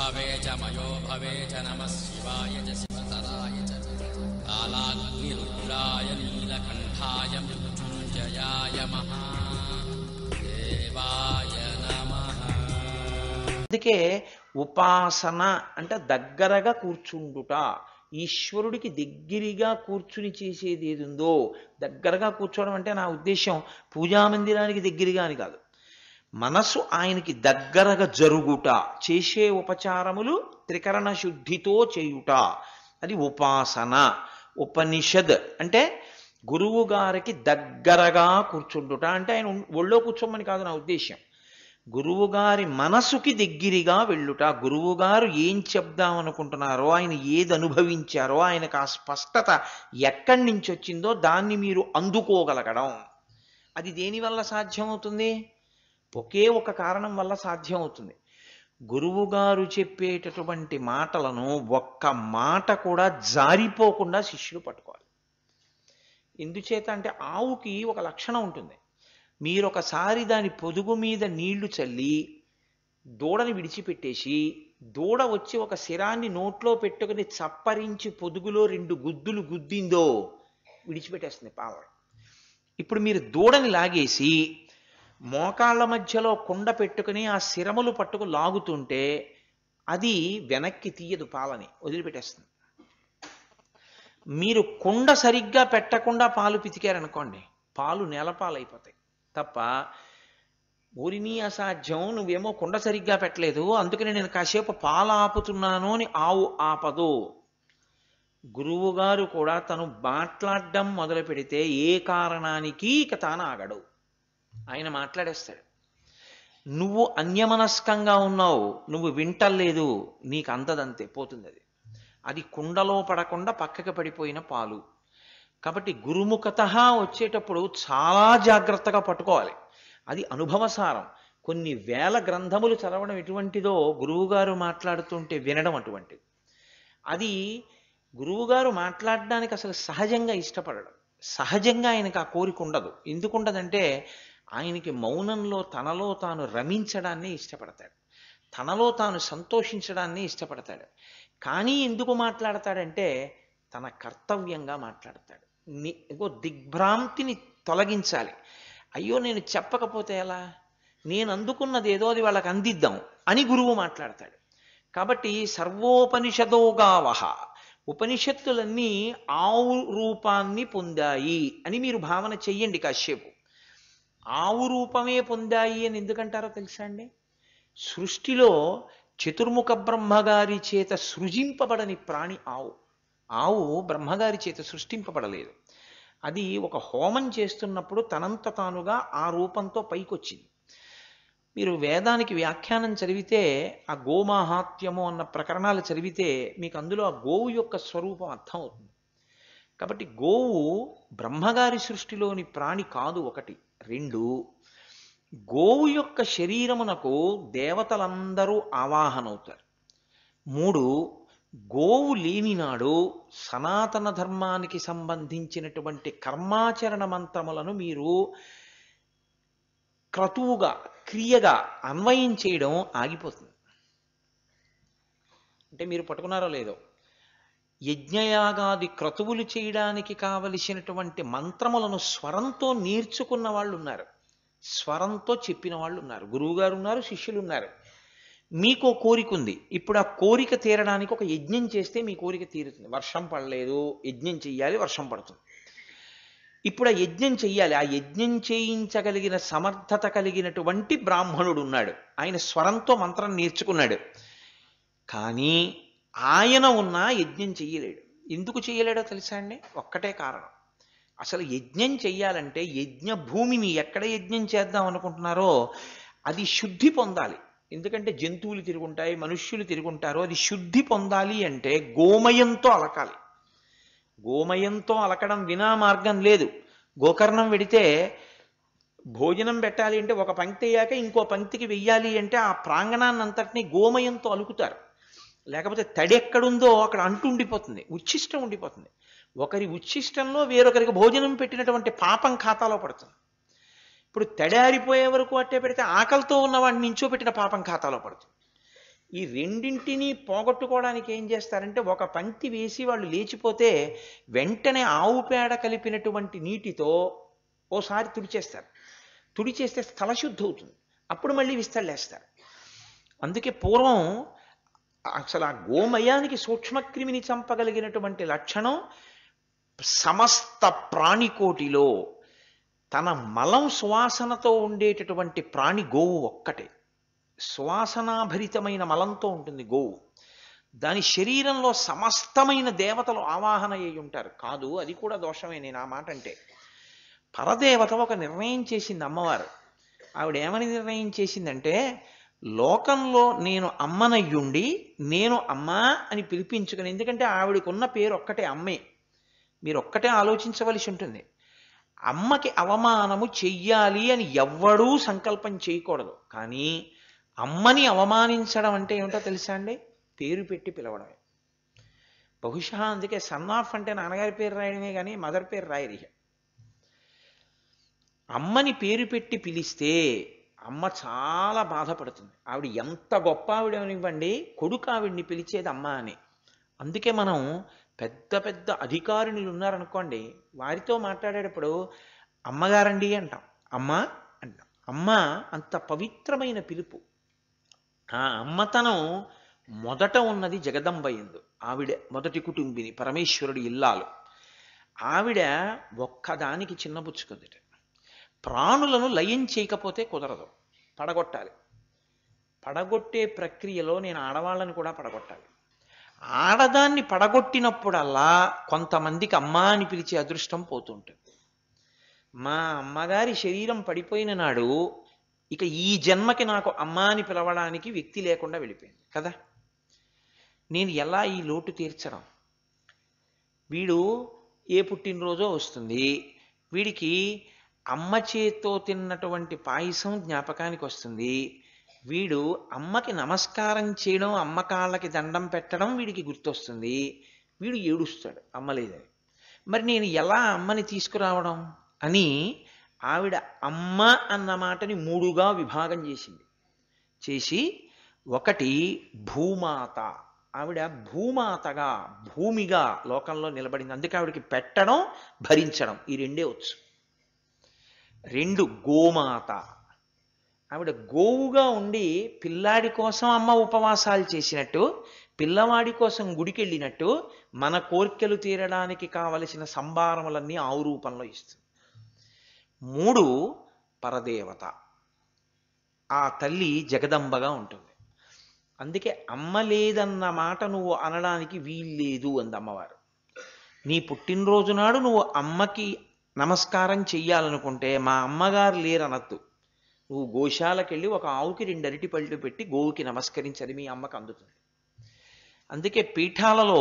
भवे च मयो भवे च नमः शिवाय च शिवतराय च कालाग्निरुद्राय नीलकण्ठाय मृत्युञ्जयाय महादेवाय नमः అందుకే ఉపాసన అంటే దగ్గరగా కూర్చుండుట ఈశ్వరుడికి దగ్గరగా కూర్చుని చేసేది ఏది ఉందో దగ్గరగా కూర్చోవడం అంటే నా ఉద్దేశం పూజా మందిరానికి దగ్గరగా అని కాదు మనసు ఆయనకి దగ్గరగా జరుగుట చేసే ఉపచారములు త్రికరణ శుద్ధితో చేయుట అది ఉపాసన ఉపనిషద్ అంటే గురువు గారికి దగ్గరగా కూర్చుండుట అంటే ఆయన ఒళ్ళో కూర్చోమని కాదు నా ఉద్దేశం గురువుగారి మనసుకి దగ్గరగా వెళ్ళుట గురువుగారు ఏం చెప్దాం అనుకుంటున్నారో ఆయన ఏది అనుభవించారో ఆయనకు ఆ స్పష్టత ఎక్కడి నుంచి వచ్చిందో దాన్ని మీరు అందుకోగలగడం అది దేనివల్ల సాధ్యమవుతుంది ఒకే ఒక కారణం వల్ల సాధ్యమవుతుంది గురువుగారు చెప్పేటటువంటి మాటలను ఒక్క మాట కూడా జారిపోకుండా శిష్యులు పట్టుకోవాలి ఎందుచేత అంటే ఆవుకి ఒక లక్షణం ఉంటుంది మీరు ఒకసారి దాని పొదుగు మీద నీళ్లు చల్లి దూడని విడిచిపెట్టేసి దూడ వచ్చి ఒక శిరాన్ని నోట్లో పెట్టుకుని చప్పరించి పొదుగులో రెండు గుద్దులు గుద్దిందో విడిచిపెట్టేస్తుంది పాలని ఇప్పుడు మీరు దూడని లాగేసి మోకాళ్ళ మధ్యలో కుండ పెట్టుకుని ఆ శిరములు పట్టుకు లాగుతుంటే అది వెనక్కి తీయదు పాలని వదిలిపెట్టేస్తుంది మీరు కుండ సరిగ్గా పెట్టకుండా పాలు పితికారనుకోండి పాలు నేలపాలైపోతాయి తప్ప ఊరిని అసాధ్యం నువ్వేమో కుండ సరిగ్గా పెట్టలేదు అందుకని నేను కాసేపు పాలు ఆపుతున్నాను అని ఆవు ఆపదు గురువుగారు కూడా తను మాట్లాడడం మొదలు పెడితే ఏ కారణానికి ఇక తాను ఆగడు ఆయన మాట్లాడేస్తాడు నువ్వు అన్యమనస్కంగా ఉన్నావు నువ్వు వింటలేదు నీకు అందదంతే పోతుంది అది అది కుండలో పడకుండా పక్కకి పడిపోయిన పాలు కాబట్టి గురుముఖత వచ్చేటప్పుడు చాలా జాగ్రత్తగా పట్టుకోవాలి అది అనుభవసారం కొన్ని వేల గ్రంథములు చదవడం ఎటువంటిదో గురువుగారు మాట్లాడుతుంటే వినడం అటువంటిది అది గురువుగారు మాట్లాడడానికి అసలు సహజంగా ఇష్టపడడం సహజంగా ఆయనకు ఆ కోరిక ఉండదు ఎందుకుండదంటే ఆయనకి మౌనంలో తనలో తాను రమించడాన్ని ఇష్టపడతాడు తనలో తాను సంతోషించడాన్ని ఇష్టపడతాడు కానీ ఎందుకు మాట్లాడతాడంటే తన కర్తవ్యంగా మాట్లాడతాడు ని ఇగో దిగ్భ్రాంతిని తొలగించాలి అయ్యో నేను చెప్పకపోతే ఎలా నేను అందుకున్నది ఏదో అది వాళ్ళకి అందిద్దాం అని గురువు మాట్లాడతాడు కాబట్టి సర్వోపనిషదోగావహ ఉపనిషత్తులన్నీ ఆవు రూపాన్ని పొందాయి అని మీరు భావన చెయ్యండి కాసేపు ఆవు రూపమే పొందాయి అని ఎందుకంటారో తెలుసా అండి సృష్టిలో చతుర్ముఖ బ్రహ్మగారి చేత సృజింపబడని ప్రాణి ఆవు ఆవు బ్రహ్మగారి చేత సృష్టింపబడలేదు అది ఒక హోమం చేస్తున్నప్పుడు తనంత తానుగా ఆ రూపంతో పైకొచ్చింది మీరు వేదానికి వ్యాఖ్యానం చదివితే ఆ గోమాహాత్యము అన్న ప్రకరణాలు చదివితే మీకు అందులో ఆ గోవు యొక్క స్వరూపం అర్థం అవుతుంది కాబట్టి గోవు బ్రహ్మగారి సృష్టిలోని ప్రాణి కాదు ఒకటి రెండు గోవు యొక్క శరీరమునకు దేవతలందరూ ఆవాహనవుతారు మూడు గోవు లేనినాడు సనాతన ధర్మానికి సంబంధించినటువంటి కర్మాచరణ మంత్రములను మీరు క్రతువుగా క్రియగా అన్వయం చేయడం ఆగిపోతుంది అంటే మీరు పట్టుకున్నారో లేదో యజ్ఞయాగాది క్రతువులు చేయడానికి కావలసినటువంటి మంత్రములను స్వరంతో నేర్చుకున్న వాళ్ళు ఉన్నారు స్వరంతో చెప్పిన వాళ్ళు ఉన్నారు గురువుగారు ఉన్నారు శిష్యులు ఉన్నారు మీకు కోరిక ఉంది ఇప్పుడు ఆ కోరిక తీరడానికి ఒక యజ్ఞం చేస్తే మీ కోరిక తీరుతుంది వర్షం పడలేదు యజ్ఞం చెయ్యాలి వర్షం పడుతుంది ఇప్పుడు ఆ యజ్ఞం చెయ్యాలి ఆ యజ్ఞం చేయించగలిగిన సమర్థత కలిగినటువంటి బ్రాహ్మణుడు ఉన్నాడు ఆయన స్వరంతో మంత్రం నేర్చుకున్నాడు కానీ ఆయన ఉన్నా యజ్ఞం చెయ్యలేడు ఎందుకు చెయ్యలేడో తెలుసా అండి ఒక్కటే కారణం అసలు యజ్ఞం చెయ్యాలంటే యజ్ఞ భూమిని ఎక్కడ యజ్ఞం చేద్దాం అనుకుంటున్నారో అది శుద్ధి పొందాలి ఎందుకంటే జంతువులు తిరుగుంటాయి మనుష్యులు తిరుగుంటారు అది శుద్ధి పొందాలి అంటే గోమయంతో అలకాలి గోమయంతో అలకడం వినా మార్గం లేదు గోకర్ణం వెడితే భోజనం పెట్టాలి అంటే ఒక పంక్తి అయ్యాక ఇంకో పంక్తికి వెయ్యాలి అంటే ఆ ప్రాంగణాన్ని అంతటినీ గోమయంతో అలుకుతారు లేకపోతే తడి ఎక్కడుందో అక్కడ అంటు ఉండిపోతుంది ఉచ్ఛిష్టం ఉండిపోతుంది ఒకరి ఉచ్ఛిష్టంలో వేరొకరికి భోజనం పెట్టినటువంటి పాపం ఖాతాలో పడుతుంది ఇప్పుడు తడారిపోయే వరకు అట్టే పెడితే ఆకలితో ఉన్నవాడిని నించోపెట్టిన పాపం ఖాతాలో పడుతుంది ఈ రెండింటినీ పోగొట్టుకోవడానికి ఏం చేస్తారంటే ఒక పంక్తి వేసి వాళ్ళు లేచిపోతే వెంటనే ఆవు పేడ కలిపినటువంటి నీటితో ఓసారి తుడిచేస్తారు తుడిచేస్తే స్థలశుద్ధి అవుతుంది అప్పుడు మళ్ళీ విస్తళ్ళేస్తారు అందుకే పూర్వం అసలు ఆ గోమయానికి సూక్ష్మక్రిమిని చంపగలిగినటువంటి లక్షణం సమస్త ప్రాణికోటిలో తన మలం సువాసనతో ఉండేటటువంటి ప్రాణి గోవు ఒక్కటే సువాసనాభరితమైన మలంతో ఉంటుంది గోవు దాని శరీరంలో సమస్తమైన దేవతలు ఆవాహన అయి ఉంటారు కాదు అది కూడా దోషమే నేను ఆ మాట అంటే పరదేవత ఒక నిర్ణయం చేసింది అమ్మవారు ఆవిడ ఏమని నిర్ణయం చేసిందంటే లోకంలో నేను అమ్మనయ్యుండి నేను అమ్మా అని పిలిపించుకుని ఎందుకంటే ఆవిడకున్న పేరు ఒక్కటే అమ్మే మీరు ఒక్కటే ఆలోచించవలసి ఉంటుంది అమ్మకి అవమానము చెయ్యాలి అని ఎవ్వడూ సంకల్పం చేయకూడదు కానీ అమ్మని అవమానించడం అంటే ఏమిటో తెలుసా అండి పేరు పెట్టి పిలవడమే బహుశా అందుకే సన్ ఆఫ్ అంటే నాన్నగారి పేరు రాయడమే కానీ మదర్ పేరు రాయరి అమ్మని పేరు పెట్టి పిలిస్తే అమ్మ చాలా బాధపడుతుంది ఆవిడ ఎంత గొప్ప ఆవిడనివ్వండి కొడుకు ఆవిడ్ని పిలిచేది అమ్మ అని అందుకే మనం పెద్ద పెద్ద అధికారులు ఉన్నారనుకోండి వారితో మాట్లాడేటప్పుడు అమ్మగారండి అంటాం అమ్మ అంటాం అమ్మ అంత పవిత్రమైన పిలుపు ఆ అమ్మతనం మొదట ఉన్నది జగదంబ ఎందు ఆవిడ మొదటి కుటుంబిని పరమేశ్వరుడి ఇల్లాలు ఆవిడ ఒక్కదానికి చిన్నబుచ్చుకుందిట ప్రాణులను లయం చేయకపోతే కుదరదు పడగొట్టాలి పడగొట్టే ప్రక్రియలో నేను ఆడవాళ్ళని కూడా పడగొట్టాలి ఆడదాన్ని పడగొట్టినప్పుడల్లా కొంతమందికి అమ్మ అని పిలిచే అదృష్టం పోతుంటుంది మా అమ్మగారి శరీరం పడిపోయిన నాడు ఇక ఈ జన్మకి నాకు అమ్మ అని పిలవడానికి వ్యక్తి లేకుండా వెళ్ళిపోయింది కదా నేను ఎలా ఈ లోటు తీర్చడం వీడు ఏ పుట్టినరోజో వస్తుంది వీడికి అమ్మ చేత్తో తిన్నటువంటి పాయసం జ్ఞాపకానికి వస్తుంది వీడు అమ్మకి నమస్కారం చేయడం అమ్మ కాళ్ళకి దండం పెట్టడం వీడికి గుర్తొస్తుంది వీడు ఏడుస్తాడు అమ్మ లేదని మరి నేను ఎలా అమ్మని తీసుకురావడం అని ఆవిడ అమ్మ అన్న మాటని మూడుగా విభాగం చేసింది చేసి ఒకటి భూమాత ఆవిడ భూమాతగా భూమిగా లోకంలో నిలబడింది అందుకే ఆవిడకి పెట్టడం భరించడం ఈ రెండే వచ్చు రెండు గోమాత ఆవిడ గోవుగా ఉండి పిల్లాడి కోసం అమ్మ ఉపవాసాలు చేసినట్టు పిల్లవాడి కోసం గుడికెళ్ళినట్టు మన కోర్కెలు తీరడానికి కావలసిన సంభారములన్నీ ఆవు రూపంలో ఇస్తుంది మూడు పరదేవత ఆ తల్లి జగదంబగా ఉంటుంది అందుకే అమ్మ లేదన్న మాట నువ్వు అనడానికి వీల్లేదు అంది అమ్మవారు నీ పుట్టినరోజు నాడు నువ్వు అమ్మకి నమస్కారం చెయ్యాలనుకుంటే మా అమ్మగారు లేరనద్దు నువ్వు గోశాలకెళ్ళి ఒక ఆవుకి రెండు అరటి పళ్ళు పెట్టి గోవుకి నమస్కరించది మీ అమ్మకి అందుతుంది అందుకే పీఠాలలో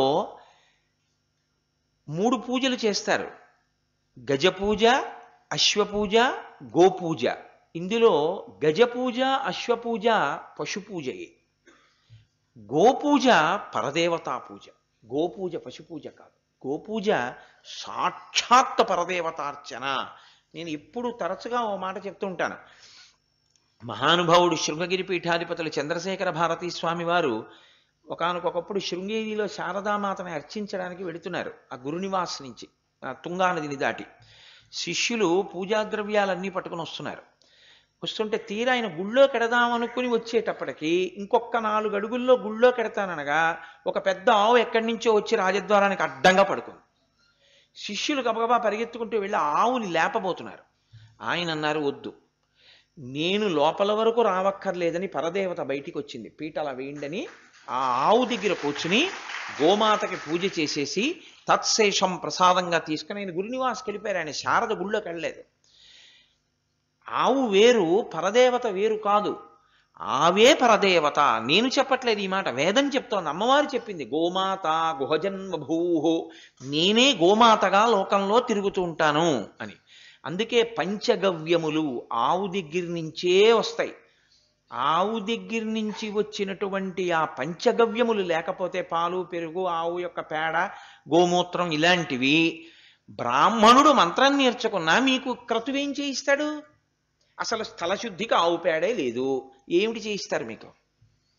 మూడు పూజలు చేస్తారు గజ పూజ అశ్వపూజ గోపూజ ఇందులో గజపూజ అశ్వపూజ పశుపూజయే గోపూజ పరదేవతా పూజ గోపూజ పశుపూజ కాదు గోపూజ సాక్షాత్ పరదేవతార్చన నేను ఎప్పుడు తరచుగా ఓ మాట చెప్తూ ఉంటాను మహానుభావుడు శృంగగిరి పీఠాధిపతులు చంద్రశేఖర భారతీ స్వామి వారు ఒకనకొకప్పుడు శృంగేరిలో శారదామాతని అర్చించడానికి వెళుతున్నారు ఆ గురునివాస్ నుంచి ఆ తుంగా నదిని దాటి శిష్యులు పూజాద్రవ్యాలన్నీ పట్టుకుని వస్తున్నారు వస్తుంటే తీరా ఆయన గుళ్ళో కెడదామనుకుని వచ్చేటప్పటికి ఇంకొక నాలుగు అడుగుల్లో గుళ్ళో కెడతాననగా ఒక పెద్ద ఆవు ఎక్కడి నుంచో వచ్చి రాజద్వారానికి అడ్డంగా పడుకుంది శిష్యులు గబగబా పరిగెత్తుకుంటూ వెళ్ళి ఆవుని లేపబోతున్నారు ఆయన అన్నారు వద్దు నేను లోపల వరకు రావక్కర్లేదని పరదేవత బయటికి వచ్చింది పీట అలా వేయండని ఆ ఆవు దగ్గర కూర్చుని గోమాతకి పూజ చేసేసి తత్శేషం ప్రసాదంగా తీసుకుని ఆయన గురునివాస్కి వెళ్ళిపోయారు ఆయన శారద గుళ్ళోకి వెళ్ళలేదు ఆవు వేరు పరదేవత వేరు కాదు ఆవే పరదేవత నేను చెప్పట్లేదు ఈ మాట వేదం చెప్తోంది అమ్మవారు చెప్పింది గోమాత గుహజన్మభూ నేనే గోమాతగా లోకంలో తిరుగుతూ ఉంటాను అని అందుకే పంచగవ్యములు ఆవు దగ్గర నుంచే వస్తాయి ఆవు దగ్గర నుంచి వచ్చినటువంటి ఆ పంచగవ్యములు లేకపోతే పాలు పెరుగు ఆవు యొక్క పేడ గోమూత్రం ఇలాంటివి బ్రాహ్మణుడు మంత్రం నేర్చుకున్నా మీకు క్రతువేం చేయిస్తాడు అసలు స్థలశుద్ధికి ఆవు పేడే లేదు ఏమిటి చేయిస్తారు మీకు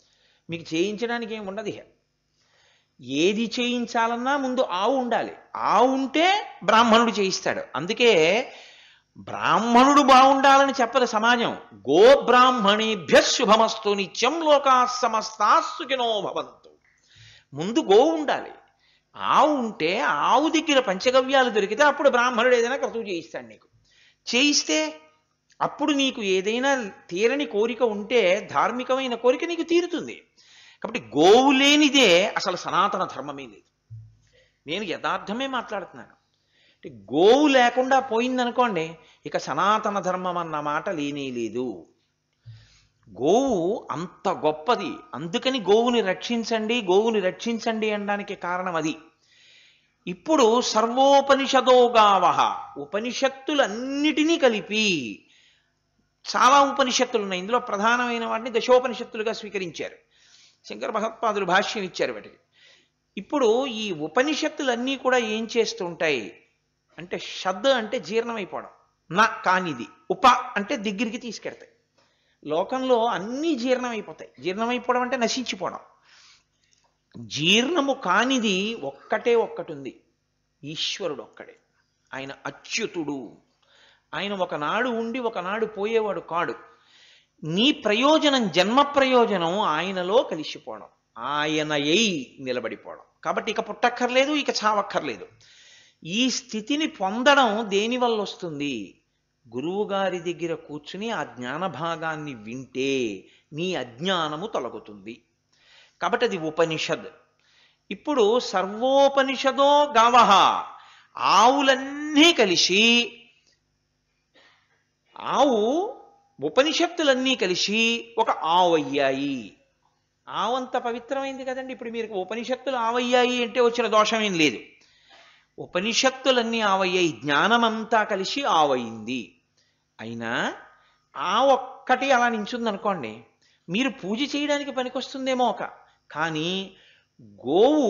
మీకు చేయించడానికి ఏమి ఉండదు ఇక ఏది చేయించాలన్నా ముందు ఆవు ఉండాలి ఆవు ఉంటే బ్రాహ్మణుడు చేయిస్తాడు అందుకే బ్రాహ్మణుడు బాగుండాలని చెప్పదు సమాజం గో బ్రాహ్మణేభ్య శుభమస్తు నిత్యం లోకా సమస్తా సుఖినో భవంతు ముందు గోవు ఉండాలి ఆవు ఉంటే ఆవు దగ్గర పంచగవ్యాలు దొరికితే అప్పుడు బ్రాహ్మణుడు ఏదైనా క్రతువు చేయిస్తాడు నీకు చేయిస్తే అప్పుడు నీకు ఏదైనా తీరని కోరిక ఉంటే ధార్మికమైన కోరిక నీకు తీరుతుంది కాబట్టి గోవు లేనిదే అసలు సనాతన ధర్మమే లేదు నేను యథార్థమే మాట్లాడుతున్నాను అంటే గోవు లేకుండా పోయిందనుకోండి ఇక సనాతన ధర్మం అన్న మాట లేనే లేదు గోవు అంత గొప్పది అందుకని గోవుని రక్షించండి గోవుని రక్షించండి అనడానికి కారణం అది ఇప్పుడు సర్వోపనిషదో గావహ ఉపనిషత్తులన్నిటినీ కలిపి చాలా ఉపనిషత్తులు ఉన్నాయి ఇందులో ప్రధానమైన వాటిని దశోపనిషత్తులుగా స్వీకరించారు శంకర భగవత్పాదులు భాష్యం ఇచ్చారు వాటికి ఇప్పుడు ఈ ఉపనిషత్తులన్నీ కూడా ఏం చేస్తుంటాయి అంటే శబ్ద అంటే జీర్ణమైపోవడం నా కానిది ఉప అంటే దగ్గరికి తీసుకెడతాయి లోకంలో అన్నీ జీర్ణమైపోతాయి జీర్ణమైపోవడం అంటే నశించిపోవడం జీర్ణము కానిది ఒక్కటే ఒక్కటి ఉంది ఈశ్వరుడు ఒక్కడే ఆయన అచ్యుతుడు ఆయన ఒకనాడు ఉండి ఒకనాడు పోయేవాడు కాడు నీ ప్రయోజనం జన్మ ప్రయోజనం ఆయనలో కలిసిపోవడం ఆయనయై నిలబడిపోవడం కాబట్టి ఇక పుట్టక్కర్లేదు ఇక చావక్కర్లేదు ఈ స్థితిని పొందడం దేని వల్ల వస్తుంది గురువు గారి దగ్గర కూర్చుని ఆ జ్ఞాన భాగాన్ని వింటే నీ అజ్ఞానము తొలగుతుంది కాబట్టి అది ఉపనిషద్ ఇప్పుడు సర్వోపనిషదో గావహ ఆవులన్నీ కలిసి ఆవు ఉపనిషత్తులన్నీ కలిసి ఒక ఆవు అయ్యాయి ఆవంత పవిత్రమైంది కదండి ఇప్పుడు మీరు ఉపనిషత్తులు ఆవయ్యాయి అంటే వచ్చిన దోషం ఏం లేదు ఉపనిషత్తులన్నీ ఆవయ్యాయి జ్ఞానమంతా కలిసి ఆవయింది అయినా ఆ ఒక్కటి అలా నించుందనుకోండి మీరు పూజ చేయడానికి పనికొస్తుందేమో ఒక కానీ గోవు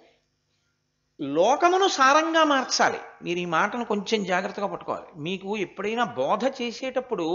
లోకమును సారంగా మార్చాలి మీరు ఈ మాటను కొంచెం జాగ్రత్తగా పట్టుకోవాలి మీకు ఎప్పుడైనా బోధ చేసేటప్పుడు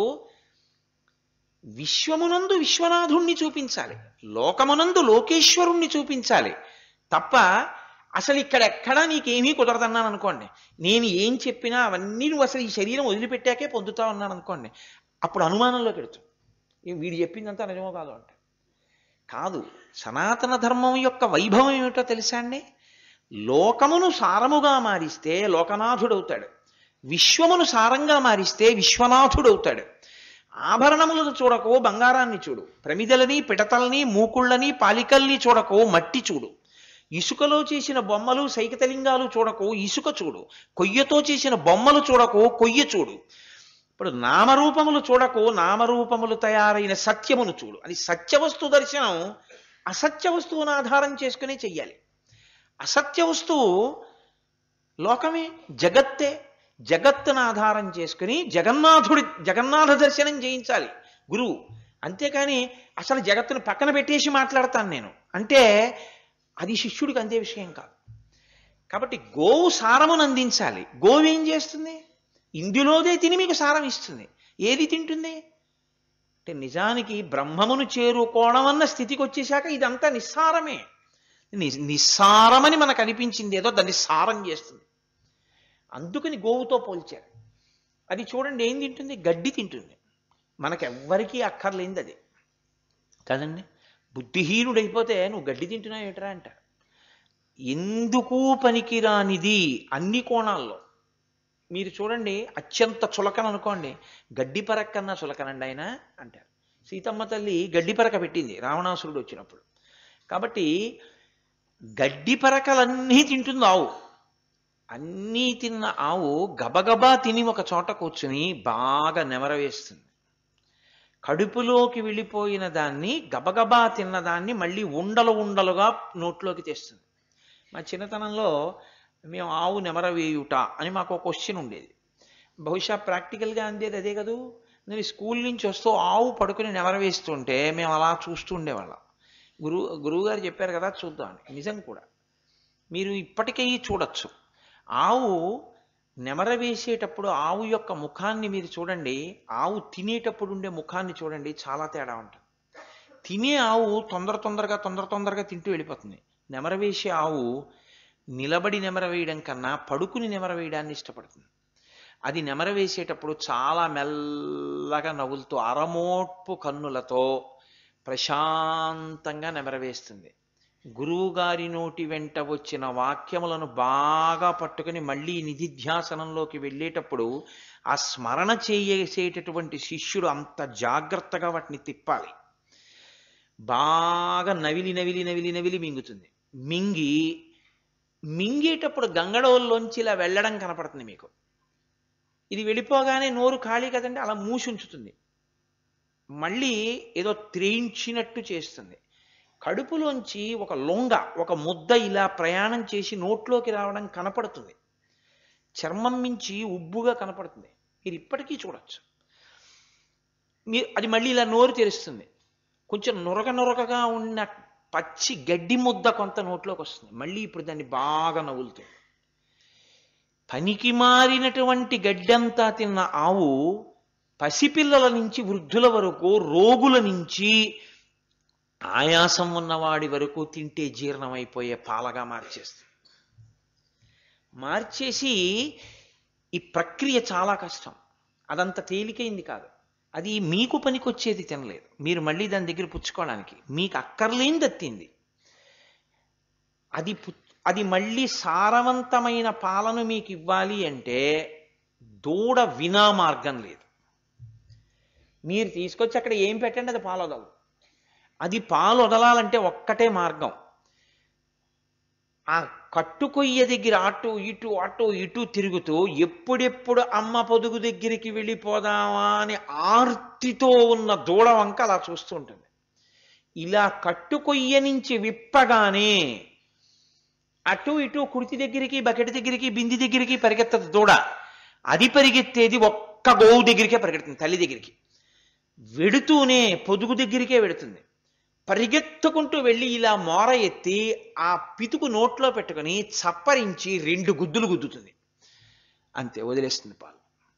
విశ్వమునందు విశ్వనాథుణ్ణి చూపించాలి లోకమునందు లోకేశ్వరుణ్ణి చూపించాలి తప్ప అసలు ఇక్కడ ఎక్కడా నీకేమీ కుదరదన్నాను అనుకోండి నేను ఏం చెప్పినా అవన్నీ నువ్వు అసలు ఈ శరీరం వదిలిపెట్టాకే పొందుతా ఉన్నాను అనుకోండి అప్పుడు అనుమానంలోకి వెడుతుంది ఏ వీడు చెప్పిందంతా నిజమో కాదు అంటే కాదు సనాతన ధర్మం యొక్క వైభవం ఏమిటో తెలుసా అండి లోకమును సారముగా మారిస్తే లోకనాథుడవుతాడు విశ్వమును సారంగా మారిస్తే విశ్వనాథుడవుతాడు ఆభరణములను చూడకు బంగారాన్ని చూడు ప్రమిదలని పిడతల్ని మూకుళ్ళని పాలికల్ని చూడకు మట్టి చూడు ఇసుకలో చేసిన బొమ్మలు సైకతలింగాలు చూడకు ఇసుక చూడు కొయ్యతో చేసిన బొమ్మలు చూడకు కొయ్య చూడు ఇప్పుడు నామరూపములు చూడకు నామరూపములు తయారైన సత్యమును చూడు అది సత్యవస్తు దర్శనం అసత్య వస్తువును ఆధారం చేసుకుని చెయ్యాలి అసత్య వస్తువు లోకమే జగత్తే జగత్తును ఆధారం చేసుకుని జగన్నాథుడి జగన్నాథ దర్శనం చేయించాలి గురువు అంతేకాని అసలు జగత్తును పక్కన పెట్టేసి మాట్లాడతాను నేను అంటే అది శిష్యుడికి అందే విషయం కాదు కాబట్టి గోవు సారమును అందించాలి గోవు ఏం చేస్తుంది ఇందులోదే తిని మీకు సారం ఇస్తుంది ఏది తింటుంది అంటే నిజానికి బ్రహ్మమును చేరుకోవడం అన్న స్థితికి వచ్చేసాక ఇదంతా నిస్సారమే ని- నిస్సారమని మనకు అనిపించింది ఏదో దాన్ని సారం చేస్తుంది అందుకని గోవుతో పోల్చారు అది చూడండి ఏం తింటుంది గడ్డి తింటుంది మనకెవ్వరికీ అక్కర్లేంది అది కదండి బుద్ధిహీనుడైపోతే నువ్వు గడ్డి తింటున్నావు ఏమిట్రా అంటారు ఎందుకు పనికిరానిది అన్ని కోణాల్లో మీరు చూడండి అత్యంత చులకన అనుకోండి గడ్డి పరక కన్నా చులకనండి ఆయన అంటారు సీతమ్మ తల్లి గడ్డి పరక పెట్టింది రావణాసురుడు వచ్చినప్పుడు కాబట్టి గడ్డి పరకలన్నీ తింటుంది ఆవు అన్నీ తిన్న ఆవు గబగబా తిని ఒక చోట కూర్చుని బాగా నెమరవేస్తుంది కడుపులోకి వెళ్ళిపోయిన దాన్ని గబగబా తిన్నదాన్ని మళ్ళీ ఉండలు ఉండలుగా నోట్లోకి తెస్తుంది మా చిన్నతనంలో మేము ఆవు నెమరవేయుట అని మాకు ఒక క్వశ్చన్ ఉండేది బహుశా ప్రాక్టికల్గా అందేది అదే కదూ నేను స్కూల్ నుంచి వస్తూ ఆవు పడుకుని నెమరవేస్తుంటే మేము అలా చూస్తూ ఉండేవాళ్ళం గురువు గురువుగారు చెప్పారు కదా చూద్దాం అని నిజం కూడా మీరు ఇప్పటికీ చూడొచ్చు ఆవు నెమర వేసేటప్పుడు ఆవు యొక్క ముఖాన్ని మీరు చూడండి ఆవు తినేటప్పుడు ఉండే ముఖాన్ని చూడండి చాలా తేడా ఉంటుంది తినే ఆవు తొందర తొందరగా తొందర తొందరగా తింటూ వెళ్ళిపోతుంది నెమర వేసే ఆవు నిలబడి నెమర వేయడం కన్నా పడుకుని నెమర వేయడాన్ని ఇష్టపడుతుంది అది నెమర వేసేటప్పుడు చాలా మెల్లగా నవ్వులతో అరమోట్పు కన్నులతో ప్రశాంతంగా నెమరవేస్తుంది గురువుగారి నోటి వెంట వచ్చిన వాక్యములను బాగా పట్టుకుని మళ్ళీ నిధిధ్యాసనంలోకి వెళ్ళేటప్పుడు ఆ స్మరణ చేసేటటువంటి శిష్యుడు అంత జాగ్రత్తగా వాటిని తిప్పాలి బాగా నవిలి నవిలి నవిలి నవిలి మింగుతుంది మింగి మింగేటప్పుడు గంగడోల్లోంచి ఇలా వెళ్ళడం కనపడుతుంది మీకు ఇది వెళ్ళిపోగానే నోరు ఖాళీ కదండి అలా మూసి ఉంచుతుంది మళ్ళీ ఏదో త్రేయించినట్టు చేస్తుంది కడుపులోంచి ఒక లొంగ ఒక ముద్ద ఇలా ప్రయాణం చేసి నోట్లోకి రావడం కనపడుతుంది చర్మం మించి ఉబ్బుగా కనపడుతుంది మీరు ఇప్పటికీ చూడొచ్చు మీరు అది మళ్ళీ ఇలా నోరు తెరుస్తుంది కొంచెం నురగ నురగగా ఉన్న పచ్చి గడ్డి ముద్ద కొంత నోట్లోకి వస్తుంది మళ్ళీ ఇప్పుడు దాన్ని బాగా నవ్వులుతుంది పనికి మారినటువంటి గడ్డంతా తిన్న ఆవు పసిపిల్లల నుంచి వృద్ధుల వరకు రోగుల నుంచి ఆయాసం ఉన్నవాడి వరకు తింటే జీర్ణమైపోయే పాలగా మార్చేస్తుంది మార్చేసి ఈ ప్రక్రియ చాలా కష్టం అదంత తేలికైంది కాదు అది మీకు పనికొచ్చేది తినలేదు మీరు మళ్ళీ దాని దగ్గర పుచ్చుకోవడానికి మీకు అక్కర్లేని దత్తింది అది పు అది మళ్ళీ సారవంతమైన పాలను మీకు ఇవ్వాలి అంటే దూడ వినా మార్గం లేదు మీరు తీసుకొచ్చి అక్కడ ఏం పెట్టండి అది పాలు వదలదు అది పాలు వదలాలంటే ఒక్కటే మార్గం ఆ కట్టుకొయ్య దగ్గర అటు ఇటు అటు ఇటు తిరుగుతూ ఎప్పుడెప్పుడు అమ్మ పొదుగు దగ్గరికి వెళ్ళిపోదామా అని ఆర్తితో ఉన్న దూడ వంక అలా చూస్తూ ఉంటుంది ఇలా కట్టుకొయ్య నుంచి విప్పగానే అటు ఇటు కుర్తి దగ్గరికి బకెట్ దగ్గరికి బింది దగ్గరికి పరిగెత్తదు దూడ అది పరిగెత్తేది ఒక్క గోవు దగ్గరికే పరిగెడుతుంది తల్లి దగ్గరికి వెడుతూనే పొదుగు దగ్గరికే వెడుతుంది పరిగెత్తుకుంటూ వెళ్ళి ఇలా మోర ఎత్తి ఆ పితుకు నోట్లో పెట్టుకొని చప్పరించి రెండు గుద్దులు గుద్దుతుంది అంతే వదిలేస్తుంది పాలు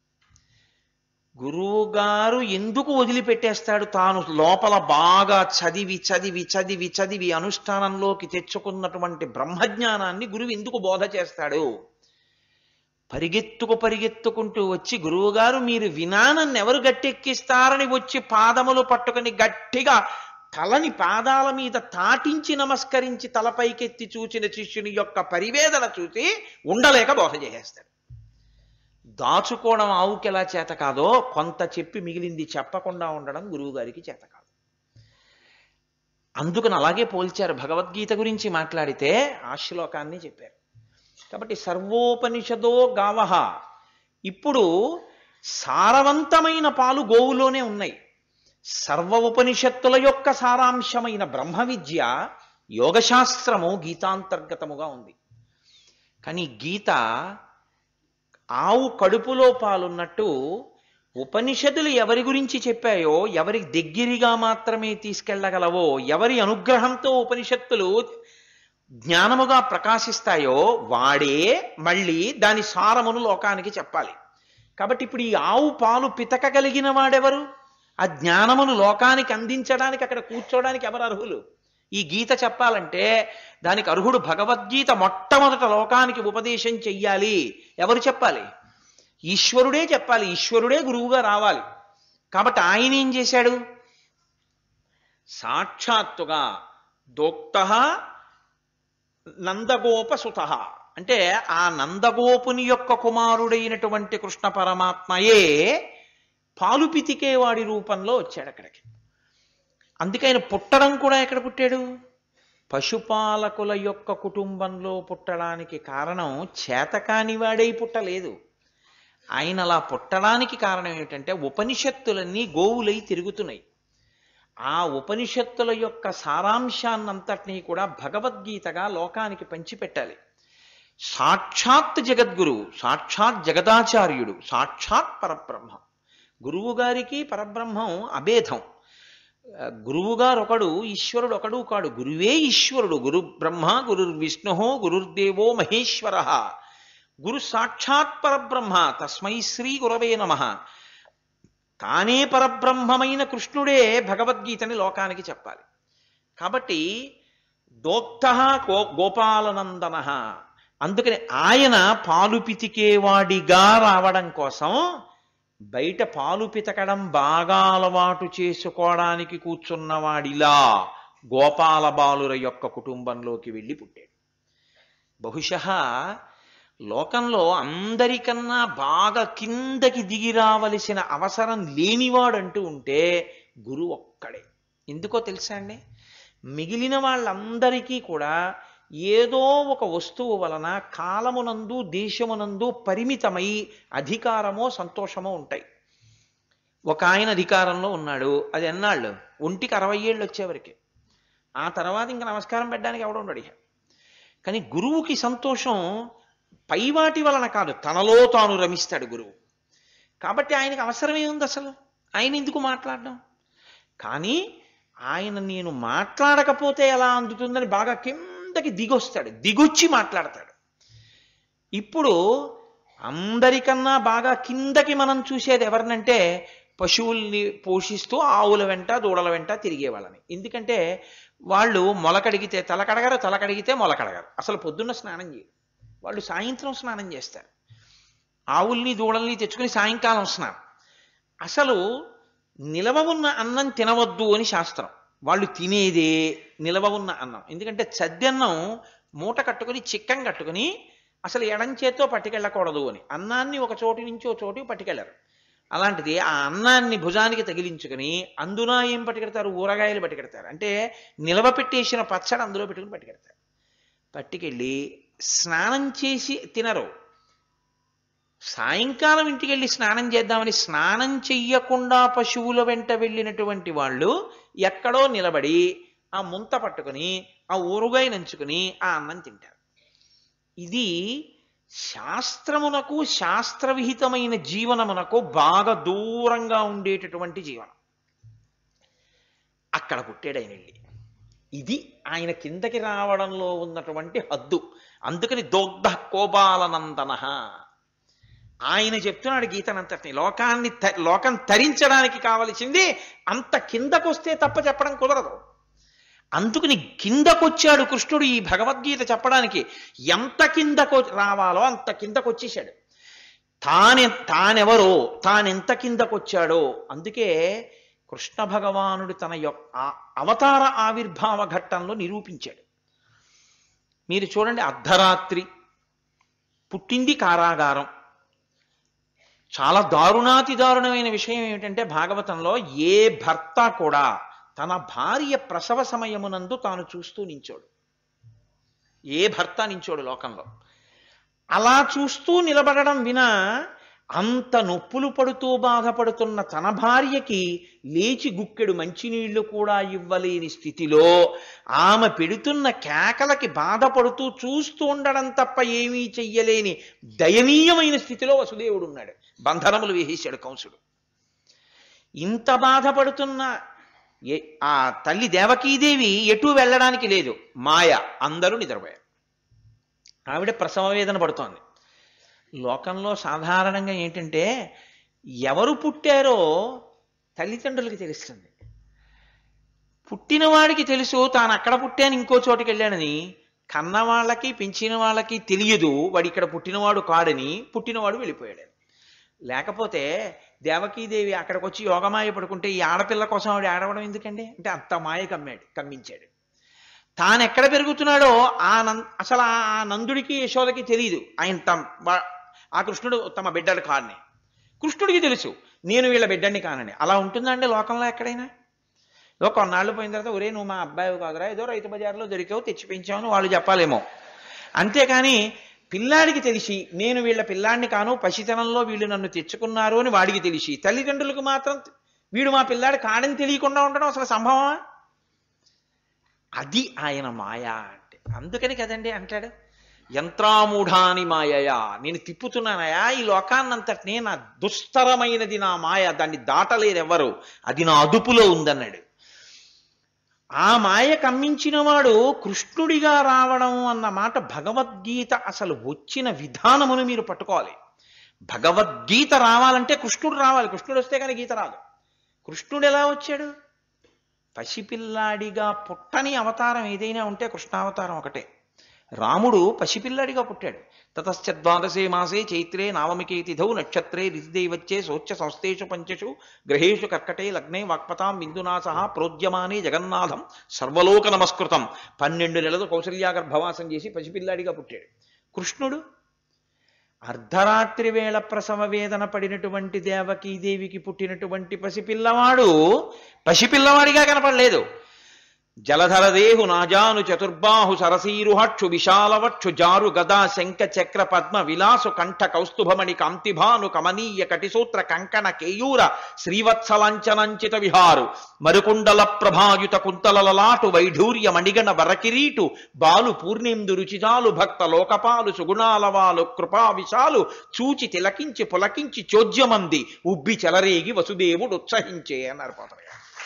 గురువుగారు ఎందుకు వదిలిపెట్టేస్తాడు తాను లోపల బాగా చదివి చదివి చదివి చదివి అనుష్ఠానంలోకి తెచ్చుకున్నటువంటి బ్రహ్మజ్ఞానాన్ని గురువు ఎందుకు బోధ చేస్తాడు పరిగెత్తుకు పరిగెత్తుకుంటూ వచ్చి గురువుగారు మీరు వినానన్ను ఎవరు గట్టెక్కిస్తారని వచ్చి పాదములు పట్టుకుని గట్టిగా తలని పాదాల మీద తాటించి నమస్కరించి తలపైకెత్తి చూచిన శిష్యుని యొక్క పరివేదన చూసి ఉండలేక బోధ చేసేస్తాడు దాచుకోవడం ఆవుకి ఎలా చేత కాదో కొంత చెప్పి మిగిలింది చెప్పకుండా ఉండడం గురువు గారికి చేత కాదు అందుకని అలాగే పోల్చారు భగవద్గీత గురించి మాట్లాడితే ఆ శ్లోకాన్ని చెప్పారు కాబట్టి సర్వోపనిషదో గావహ ఇప్పుడు సారవంతమైన పాలు గోవులోనే ఉన్నాయి సర్వ ఉపనిషత్తుల యొక్క సారాంశమైన బ్రహ్మ విద్య యోగశాస్త్రము గీతాంతర్గతముగా ఉంది కానీ గీత ఆవు కడుపులో పాలున్నట్టు ఉపనిషత్తులు ఎవరి గురించి చెప్పాయో ఎవరి దగ్గరిగా మాత్రమే తీసుకెళ్ళగలవో ఎవరి అనుగ్రహంతో ఉపనిషత్తులు జ్ఞానముగా ప్రకాశిస్తాయో వాడే మళ్ళీ దాని సారమును లోకానికి చెప్పాలి కాబట్టి ఇప్పుడు ఈ ఆవు పాలు పితకగలిగిన వాడెవరు ఆ జ్ఞానమును లోకానికి అందించడానికి అక్కడ కూర్చోడానికి ఎవరు అర్హులు ఈ గీత చెప్పాలంటే దానికి అర్హుడు భగవద్గీత మొట్టమొదట లోకానికి ఉపదేశం చెయ్యాలి ఎవరు చెప్పాలి ఈశ్వరుడే చెప్పాలి ఈశ్వరుడే గురువుగా రావాలి కాబట్టి ఆయన ఏం చేశాడు సాక్షాత్తుగా దోక్త నందగోపసుత అంటే ఆ నందగోపుని యొక్క కుమారుడైనటువంటి కృష్ణ పరమాత్మయే పాలు పితికేవాడి రూపంలో వచ్చాడు అక్కడికి అందుకే ఆయన పుట్టడం కూడా ఎక్కడ పుట్టాడు పశుపాలకుల యొక్క కుటుంబంలో పుట్టడానికి కారణం చేతకాని వాడై పుట్టలేదు ఆయన అలా పుట్టడానికి కారణం ఏమిటంటే ఉపనిషత్తులన్నీ గోవులై తిరుగుతున్నాయి ఆ ఉపనిషత్తుల యొక్క సారాంశాన్నంతటినీ కూడా భగవద్గీతగా లోకానికి పంచిపెట్టాలి సాక్షాత్ జగద్గురు సాక్షాత్ జగదాచార్యుడు సాక్షాత్ పరబ్రహ్మ గురువు గారికి పరబ్రహ్మం అభేదం గురువుగారు ఒకడు ఈశ్వరుడు ఒకడు కాడు గురువే ఈశ్వరుడు గురు బ్రహ్మ గురు విష్ణు గురుర్దేవో మహేశ్వర గురు సాక్షాత్ పరబ్రహ్మ తస్మై శ్రీ గురవే నమ తానే పరబ్రహ్మమైన కృష్ణుడే భగవద్గీతని లోకానికి చెప్పాలి కాబట్టి దోక్త గో గోపాలనందన అందుకని ఆయన పాలు పితికేవాడిగా రావడం కోసం బయట పాలు పితకడం బాగా అలవాటు చేసుకోవడానికి కూర్చున్నవాడిలా గోపాల బాలుర యొక్క కుటుంబంలోకి వెళ్ళి పుట్టాడు బహుశः లోకంలో అందరికన్నా బాగా కిందకి దిగి రావలసిన అవసరం లేనివాడంటూ ఉంటే గురువు ఒక్కడే ఎందుకో తెలుసా అండి మిగిలిన వాళ్ళందరికీ కూడా ఏదో ఒక వస్తువు వలన కాలమునందు దేశమునందు పరిమితమై అధికారమో సంతోషమో ఉంటాయి ఒక ఆయన అధికారంలో ఉన్నాడు అది ఎన్నాళ్ళు ఒంటికి అరవై ఏళ్ళు వచ్చేవరకే ఆ తర్వాత ఇంకా నమస్కారం పెట్టడానికి ఎవడు ఉండడు ఇక. కానీ గురువుకి సంతోషం పైవాటి వలన కాదు తనలో తాను రమిస్తాడు గురువు కాబట్టి ఆయనకి అవసరమే ఉంది అసలు ఆయన ఎందుకు మాట్లాడడం కానీ ఆయన నేను మాట్లాడకపోతే ఎలా అందుతుందని బాగా కిందకి దిగొస్తాడు దిగొచ్చి మాట్లాడతాడు ఇప్పుడు అందరికన్నా బాగా కిందకి మనం చూసేది ఎవరినంటే పశువుల్ని పోషిస్తూ ఆవుల వెంట దూడల వెంట తిరిగే వాళ్ళని ఎందుకంటే వాళ్ళు మొలకడిగితే తల కడగరు తల కడిగితే మొల కడగరు అసలు పొద్దున్న స్నానం చేయరు వాళ్ళు సాయంత్రం స్నానం చేస్తారు ఆవుల్ని దూడల్ని తెచ్చుకుని సాయంకాలం స్నానం అసలు నిలవ ఉన్న అన్నం తినవద్దు అని శాస్త్రం వాళ్ళు తినేదే నిలవ ఉన్న అన్నం ఎందుకంటే చద్దన్నం మూట కట్టుకుని చిక్కం కట్టుకుని అసలు ఎడం చేత్తో పట్టుకెళ్ళకూడదు అని అన్నాన్ని ఒక చోటు నుంచి ఒక చోటుకి పట్టుకెళ్ళరు అలాంటిది ఆ అన్నాన్ని భుజానికి తగిలించుకుని అందున ఏం పట్టుకెడతారు ఊరగాయలు పట్టుకెడతారు అంటే నిలవ పెట్టేసిన పచ్చడి అందులో పెట్టుకుని పట్టుకెడతారు పట్టుకెళ్ళి స్నానం చేసి తినరు సాయంకాలం ఇంటికి వెళ్ళి స్నానం చేద్దామని స్నానం చెయ్యకుండా పశువుల వెంట వెళ్ళినటువంటి వాళ్ళు ఎక్కడో నిలబడి ఆ ముంత పట్టుకుని ఆ ఊరుగాయ నంచుకుని ఆ అన్నం తింటారు ఇది శాస్త్రమునకు శాస్త్రవిహితమైన జీవనమునకు బాగా దూరంగా ఉండేటటువంటి జీవనం అక్కడ పుట్టాడు ఆయన వెళ్ళి ఇది ఆయన కిందకి రావడంలో ఉన్నటువంటి హద్దు అందుకని దోగ్ధ కోబాలనందన ఆయన చెప్తున్నాడు గీతనంతటిని లోకాన్ని త- లోకం తరించడానికి కావలసింది అంత కిందకొస్తే తప్ప చెప్పడం కుదరదు అందుకని కిందకొచ్చాడు కృష్ణుడు ఈ భగవద్గీత చెప్పడానికి ఎంత కిందకు రావాలో అంత కిందకొచ్చేశాడు తానె తానెవరో తానెంత కిందకొచ్చాడో అందుకే కృష్ణ భగవానుడు తన యొక్క ఆ- అవతార ఆవిర్భావ ఘట్టంలో నిరూపించాడు మీరు చూడండి అర్ధరాత్రి పుట్టింది కారాగారం చాలా దారుణాతి దారుణమైన విషయం ఏమిటంటే భాగవతంలో ఏ భర్త కూడా తన భార్య ప్రసవ సమయమునందు తాను చూస్తూ నించోడు ఏ భర్త నించోడు లోకంలో అలా చూస్తూ నిలబడడం వినా అంత నొప్పులు పడుతూ బాధపడుతున్న తన భార్యకి లేచి గుక్కెడు మంచినీళ్లు కూడా ఇవ్వలేని స్థితిలో ఆమె పెడుతున్న కేకలకి బాధపడుతూ చూస్తూ ఉండడం తప్ప ఏమీ చెయ్యలేని దయనీయమైన స్థితిలో వసుదేవుడు ఉన్నాడు బంధనములు వేసేశాడు కంసుడు ఇంత బాధపడుతున్న ఏ- ఆ తల్లి దేవకీదేవి ఎటు వెళ్ళడానికి లేదు మాయ అందరూ నిద్రపోయారు ఆవిడ ప్రసవ వేదన పడుతోంది లోకంలో సాధారణంగా ఏంటంటే ఎవరు పుట్టారో తల్లిదండ్రులకి తెలుస్తుంది పుట్టినవాడికి తెలుసు తాను అక్కడ పుట్టాను ఇంకో చోటికి వెళ్ళానని కన్న వాళ్ళకి పెంచిన వాళ్ళకి తెలియదు వాడు ఇక్కడ పుట్టినవాడు కాడని పుట్టినవాడు వెళ్ళిపోయాడు లేకపోతే దేవకీదేవి అక్కడికి వచ్చి యోగమాయ పడుకుంటే ఈ ఆడపిల్ల కోసం ఆవిడ ఆడవడం ఎందుకండి అంటే అంత మాయ కమ్మాడు కమ్మించాడు తాను ఎక్కడ పెరుగుతున్నాడో ఆ నం అసలు ఆ ఆ నందుడికి యశోదకి తెలియదు ఆయన తమ వా- ఆ కృష్ణుడు తమ బిడ్డడు కాదని కృష్ణుడికి తెలుసు నేను వీళ్ళ బిడ్డని కానని అలా ఉంటుందా అండి లోకంలో ఎక్కడైనా ఏదో కొన్నాళ్ళు పోయిన తర్వాత ఒరే నువ్వు మా అబ్బాయి కాదురా ఏదో రైతు బజార్లో దొరికావు తెచ్చి పెంచావని వాళ్ళు చెప్పాలేమో అంతేకాని పిల్లాడికి తెలిసి నేను వీళ్ళ పిల్లాడిని కాను పసితనంలో వీళ్ళు నన్ను తెచ్చుకున్నారు అని వాడికి తెలిసి తల్లిదండ్రులకు మాత్రం వీడు మా పిల్లాడు కాడని తెలియకుండా ఉండడం అసలు సంభవమా అది ఆయన మాయా అంటే అందుకని కదండి అంటాడు యంత్రామూఢాని మాయయా నేను తిప్పుతున్నానయా ఈ లోకాన్నంతటినీ నా దుస్తరమైనది నా మాయ దాన్ని దాటలేరెవ్వరు అది నా అదుపులో ఉందన్నాడు ఆ మాయ కమ్మించిన వాడు కృష్ణుడిగా రావడం అన్న మాట భగవద్గీత అసలు వచ్చిన విధానమును మీరు పట్టుకోవాలి భగవద్గీత రావాలంటే కృష్ణుడు రావాలి కృష్ణుడు వస్తే కానీ గీత రాదు కృష్ణుడు ఎలా వచ్చాడు పసిపిల్లాడిగా పుట్టని అవతారం ఏదైనా ఉంటే కృష్ణావతారం ఒకటే రాముడు పసిపిల్లాడిగా పుట్టాడు తతశ్చ ద్వాదశే మాసే చైత్రే నావమికే తిథౌ నక్షత్రే రితిదైవచ్చే సోచ్య సంస్థేషు పంచషు గ్రహేషు కర్కటే లగ్నే వాక్పతాం బిందునా సహా ప్రోద్యమానే జగన్నాథం సర్వలోక నమస్కృతం పన్నెండు నెలలు కౌసల్యా గర్భవాసం చేసి పసిపిల్లాడిగా పుట్టాడు కృష్ణుడు అర్ధరాత్రి వేళ ప్రసవ వేదన పడినటువంటి దేవకీదేవికి పుట్టినటువంటి పసిపిల్లవాడు పసిపిల్లవాడిగా కనపడలేదు జలధరదేహు నాజాను చతుర్బాహు సరసీరుహక్షు విశాలవక్షు జారు గదా శంఖ చక్ర పద్మ విలాసు కంఠ కౌస్తుభమణి కాంతిభాను కమనీయ కటిసూత్ర కంకణ కేయూర శ్రీవత్సలాంచనంచిత విహారు మరుకుండల ప్రభాయుత కుంతలలాటు వైఢూర్య మణిగణ వరకిరీటు బాలు పూర్ణేందు రుచిజాలు భక్త లోకపాలు సుగుణాలవాలు కృపా విశాలు చూచి తిలకించి పులకించి చోద్యమంది ఉబ్బి చెలరేగి వసుదేవుడు ఉత్సహించే అన్నారు పోతయ్య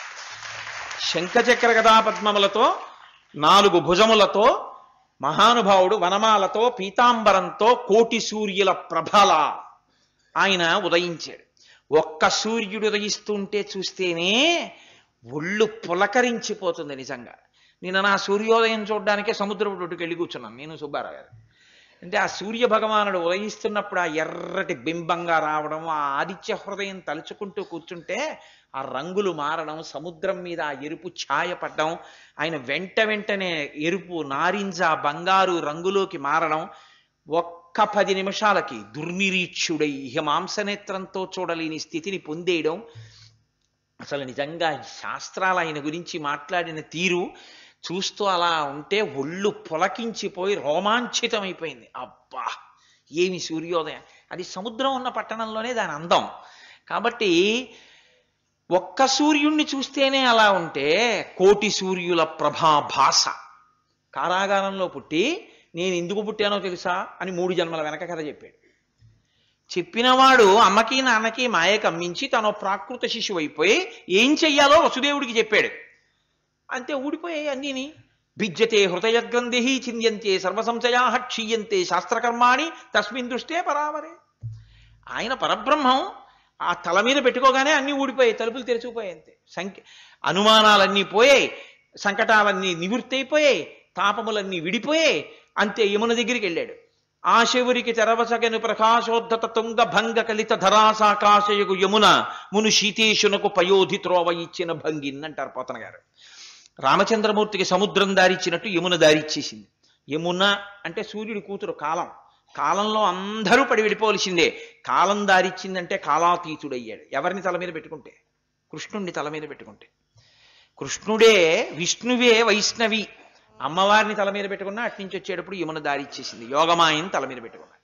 శంఖచక్ర గదాపద్మములతో నాలుగు భుజములతో మహానుభావుడు వనమాలతో పీతాంబరంతో కోటి సూర్యుల ప్రభల ఆయన ఉదయించాడు ఒక్క సూర్యుడు ఉదయిస్తుంటే చూస్తేనే ఒళ్ళు పులకరించిపోతుంది నిజంగా నేను నా సూర్యోదయం చూడడానికే సముద్రపు ఒడ్డుకి వెళ్ళి కూర్చున్నాను నేను సుబ్బారావు గారు అంటే ఆ సూర్య భగవానుడు ఉదయిస్తున్నప్పుడు ఆ ఎర్రటి బింబంగా రావడం ఆ ఆదిత్య హృదయం తలుచుకుంటూ కూర్చుంటే ఆ రంగులు మారడం సముద్రం మీద ఆ ఎరుపు ఛాయ పడ్డం ఆయన వెంట వెంటనే ఎరుపు నారింజ బంగారు రంగులోకి మారడం ఒక్క పది నిమిషాలకి దుర్నిరీక్షుడై ఇహ మాంసనేత్రంతో చూడలేని స్థితిని పొందేయడం అసలు నిజంగా శాస్త్రాలు ఆయన గురించి మాట్లాడిన తీరు చూస్తూ అలా ఉంటే ఒళ్ళు పులకించిపోయి రోమాంచితమైపోయింది అబ్బా ఏమి సూర్యోదయం అది సముద్రం ఉన్న పట్టణంలోనే దాని అందం కాబట్టి ఒక్క సూర్యుణ్ణి చూస్తేనే అలా ఉంటే కోటి సూర్యుల ప్రభాభాస కారాగారంలో పుట్టి నేను ఎందుకు పుట్టానో తెలుసా అని మూడు జన్మల వెనక కథ చెప్పాడు చెప్పినవాడు అమ్మకి నాన్నకి మాయ కమ్మించి తను ప్రాకృత శిశువు అయిపోయి ఏం చెయ్యాలో వసుదేవుడికి చెప్పాడు అంతే ఊడిపోయాయి అన్నీని భిజ్యతే హృదయగ్రంథి చింద్యంతే సర్వసంశయా క్షీయంతే శాస్త్రకర్మాణి తస్మిన్ దృష్టే పరావరే ఆయన పరబ్రహ్మం ఆ తల మీద పెట్టుకోగానే అన్నీ ఊడిపోయాయి తలుపులు తెరుచుకుపోయాయి అంతే సంఖ్య అనుమానాలన్నీ పోయాయి సంకటాలన్నీ నివృత్తి అయిపోయాయి తాపములన్నీ విడిపోయాయి అంతే యమున దగ్గరికి వెళ్ళాడు ఆ శివురికి తెరవసగను ప్రకాశోద్ధత తుంగ భంగ కలిత ధరాసాకాశయగు యమున మును శీతేశునకు పయోధి త్రోవ ఇచ్చిన భంగిన్ అంటారు పోతన గారు రామచంద్రమూర్తికి సముద్రం దారిచ్చినట్టు యమున దారిచ్చేసింది యమున అంటే సూర్యుడి కూతురు కాలం కాలంలో అందరూ పడి వెళ్ళిపోవలసిందే కాలం దారిచ్చిందంటే కాలాతీతుడయ్యాడు ఎవరిని తల మీద పెట్టుకుంటే కృష్ణుణ్ణి తల మీద పెట్టుకుంటే కృష్ణుడే విష్ణువే వైష్ణవి అమ్మవారిని తల మీద పెట్టుకున్నా అట్నుంచి వచ్చేటప్పుడు యమున దారిచ్చేసింది యోగమాయని తల మీద పెట్టుకున్నాడు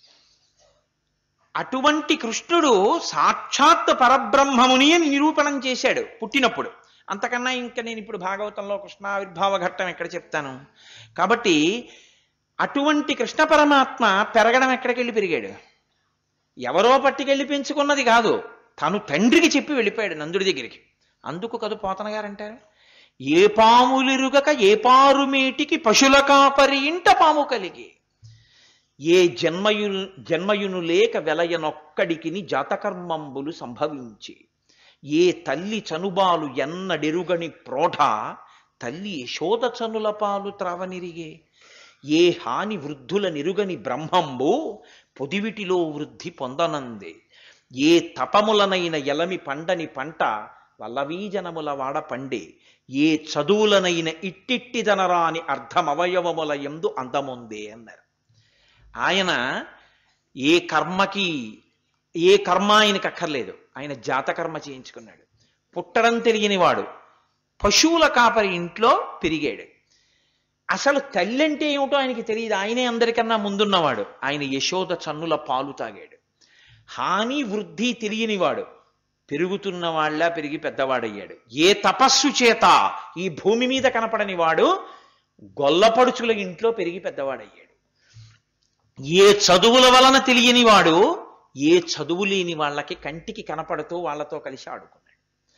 అటువంటి కృష్ణుడు సాక్షాత్ పరబ్రహ్మముని అని నిరూపణం చేశాడు పుట్టినప్పుడు అంతకన్నా ఇంకా నేను ఇప్పుడు భాగవతంలో కృష్ణావిర్భావ ఘట్టం ఎక్కడ చెప్తాను కాబట్టి అటువంటి కృష్ణ పరమాత్మ పెరగడం ఎక్కడికి వెళ్ళి పెరిగాడు ఎవరో పట్టుకెళ్ళి పెంచుకున్నది కాదు తను తండ్రికి చెప్పి వెళ్ళిపోయాడు నందుడి దగ్గరికి అందుకు కదు పోతన గారంటారు ఏ పాములిరుగక ఏ పారుమేటికి పశుల కాపరి ఇంట పాము కలిగి ఏ జన్మయు జన్మయును లేక వెలయనొక్కడికిని జాతకర్మంబులు సంభవించి ఏ తల్లి చనుబాలు ఎన్నడెరుగని ప్రోఢ తల్లి యశోద చనుల పాలు త్రావనిరిగే ఏ హాని వృద్ధుల నిరుగని బ్రహ్మంబు పొదివిటిలో వృద్ధి పొందనందే ఏ తపములనైన ఎలమి పండని పంట వల్లవీజనముల వాడ పండే ఏ చదువులనైన ఇట్టిట్టి జనరాని అర్ధమవయవముల ఎందు అందముందే అన్నారు ఆయన ఏ కర్మకి ఏ కర్మ ఆయనకి అక్కర్లేదు ఆయన జాతకర్మ చేయించుకున్నాడు పుట్టడం తెలియనివాడు పశువుల కాపరి ఇంట్లో పెరిగాడు అసలు తల్లి అంటే ఏమిటో ఆయనకి తెలియదు ఆయనే అందరికన్నా ముందున్నవాడు ఆయన యశోద చన్నుల పాలు తాగాడు హాని వృద్ధి తెలియనివాడు పెరుగుతున్న వాళ్ళ పెరిగి పెద్దవాడయ్యాడు ఏ తపస్సు చేత ఈ భూమి మీద కనపడని వాడు గొల్లపడుచుల ఇంట్లో పెరిగి పెద్దవాడయ్యాడు ఏ చదువుల వలన తెలియని వాడు ఏ చదువు లేని వాళ్ళకి కంటికి కనపడుతూ వాళ్ళతో కలిసి ఆడుకున్నాడు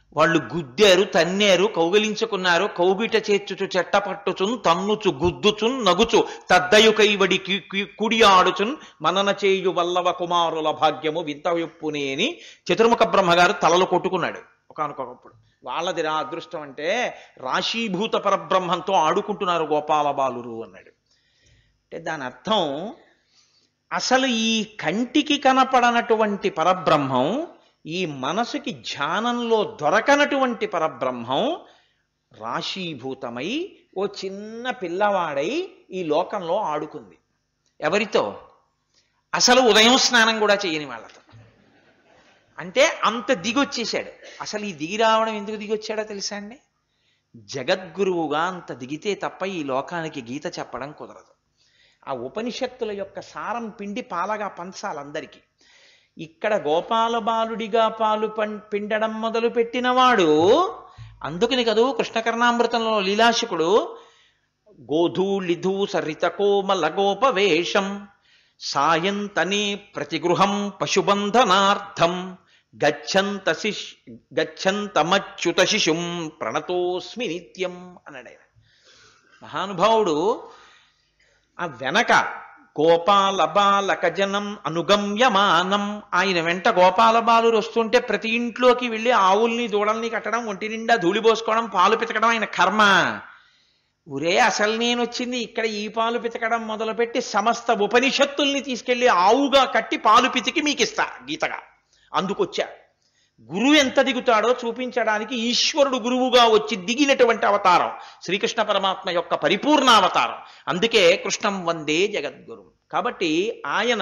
వాళ్ళు గుద్దారు తన్నేరు కౌగిలించుకున్నారు కౌగిట చేర్చుచు చెట్టపట్టుచున్ తన్నుచు గుద్దుచున్ నగుచు తద్దయుకైవడి కి- కి- కుడి ఆడుచున్ మనన చేయు వల్లవ కుమారుల భాగ్యము వింత యొప్పునే అని చతుర్ముఖ బ్రహ్మగారు తలలు కొట్టుకున్నాడు ఒకనకొకప్పుడు వాళ్ళది రా అదృష్టం అంటే రాశీభూత పరబ్రహ్మంతో ఆడుకుంటున్నారు గోపాల బాలురు అన్నాడు అంటే దాని అర్థం అసలు ఈ కంటికి కనపడనటువంటి పరబ్రహ్మం ఈ మనసుకి ధ్యానంలో దొరకనటువంటి పరబ్రహ్మం రాశీభూతమై ఓ చిన్న పిల్లవాడై ఈ లోకంలో ఆడుకుంది ఎవరితో అసలు ఉదయం స్నానం కూడా చేయని వాళ్ళతో అంటే అంత దిగొచ్చేసాడు అసలు ఈ దిగి రావడం ఎందుకు దిగొచ్చాడో తెలుసా అండి జగద్గురువుగా అంత దిగితే తప్ప ఈ లోకానికి గీత చెప్పడం కుదరదు ఆ ఉపనిషత్తుల యొక్క సారం పిండి పాలగా పంచాలందరికీ ఇక్కడ గోపాల బాలుడిగా పాలు పం- పిండడం మొదలు పెట్టినవాడు అందుకని కదూ కృష్ణకర్ణామృతంలో లీలాశకుడు గోధూళిధూ సరిత కోమల గోపవేషం సాయంతనే ప్రతిగృహం పశుబంధనార్థం గచ్చంత శిష్ గచ్చంతమచ్యుత శిశుం ప్రణతోస్మి నిత్యం అన్నాడు ఆయన మహానుభావుడు ఆ వెనక గోపాల బాలక జనం అనుగమ్యమానం ఆయన వెంట గోపాల బాలురు వస్తుంటే ప్రతి ఇంట్లోకి వెళ్ళి ఆవుల్ని దూడల్ని కట్టడం ఒంటి నిండా ధూళి పోసుకోవడం పాలు పితకడం ఆయన కర్మ ఒరే అసలు నేను వచ్చింది ఇక్కడ ఈ పాలు పితకడం మొదలుపెట్టి సమస్త ఉపనిషత్తుల్ని తీసుకెళ్లి ఆవుగా కట్టి పాలు పితికి మీకు ఇస్తా గీతగా అందుకొచ్చా గురువు ఎంత దిగుతాడో చూపించడానికి ఈశ్వరుడు గురువుగా వచ్చి దిగినటువంటి అవతారం శ్రీకృష్ణ పరమాత్మ యొక్క పరిపూర్ణ అవతారం అందుకే కృష్ణం వందే జగద్గురు కాబట్టి ఆయన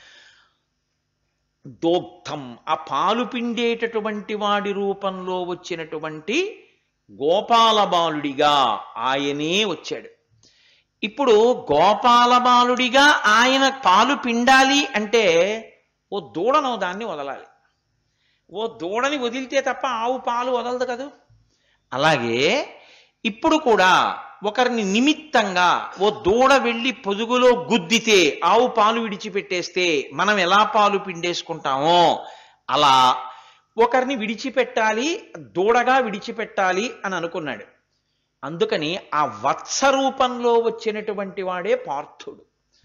దోగ్ధం ఆ పాలు పిండేటటువంటి వాడి రూపంలో వచ్చినటువంటి గోపాల బాలుడిగా ఆయనే వచ్చాడు ఇప్పుడు గోపాల బాలుడిగా ఆయన పాలు పిండాలి అంటే ఓ దూడను దాన్ని వదలాలి ఓ దూడని వదిలితే తప్ప ఆవు పాలు వదలదు కదూ అలాగే ఇప్పుడు కూడా ఒకరిని నిమిత్తంగా ఓ దూడ వెళ్ళి పొదుగులో గుద్దితే ఆవు పాలు విడిచిపెట్టేస్తే మనం ఎలా పాలు పిండేసుకుంటామో అలా ఒకరిని విడిచిపెట్టాలి దూడగా విడిచిపెట్టాలి అని అనుకున్నాడు అందుకని ఆ వత్స రూపంలో వచ్చినటువంటి వాడే పార్థుడు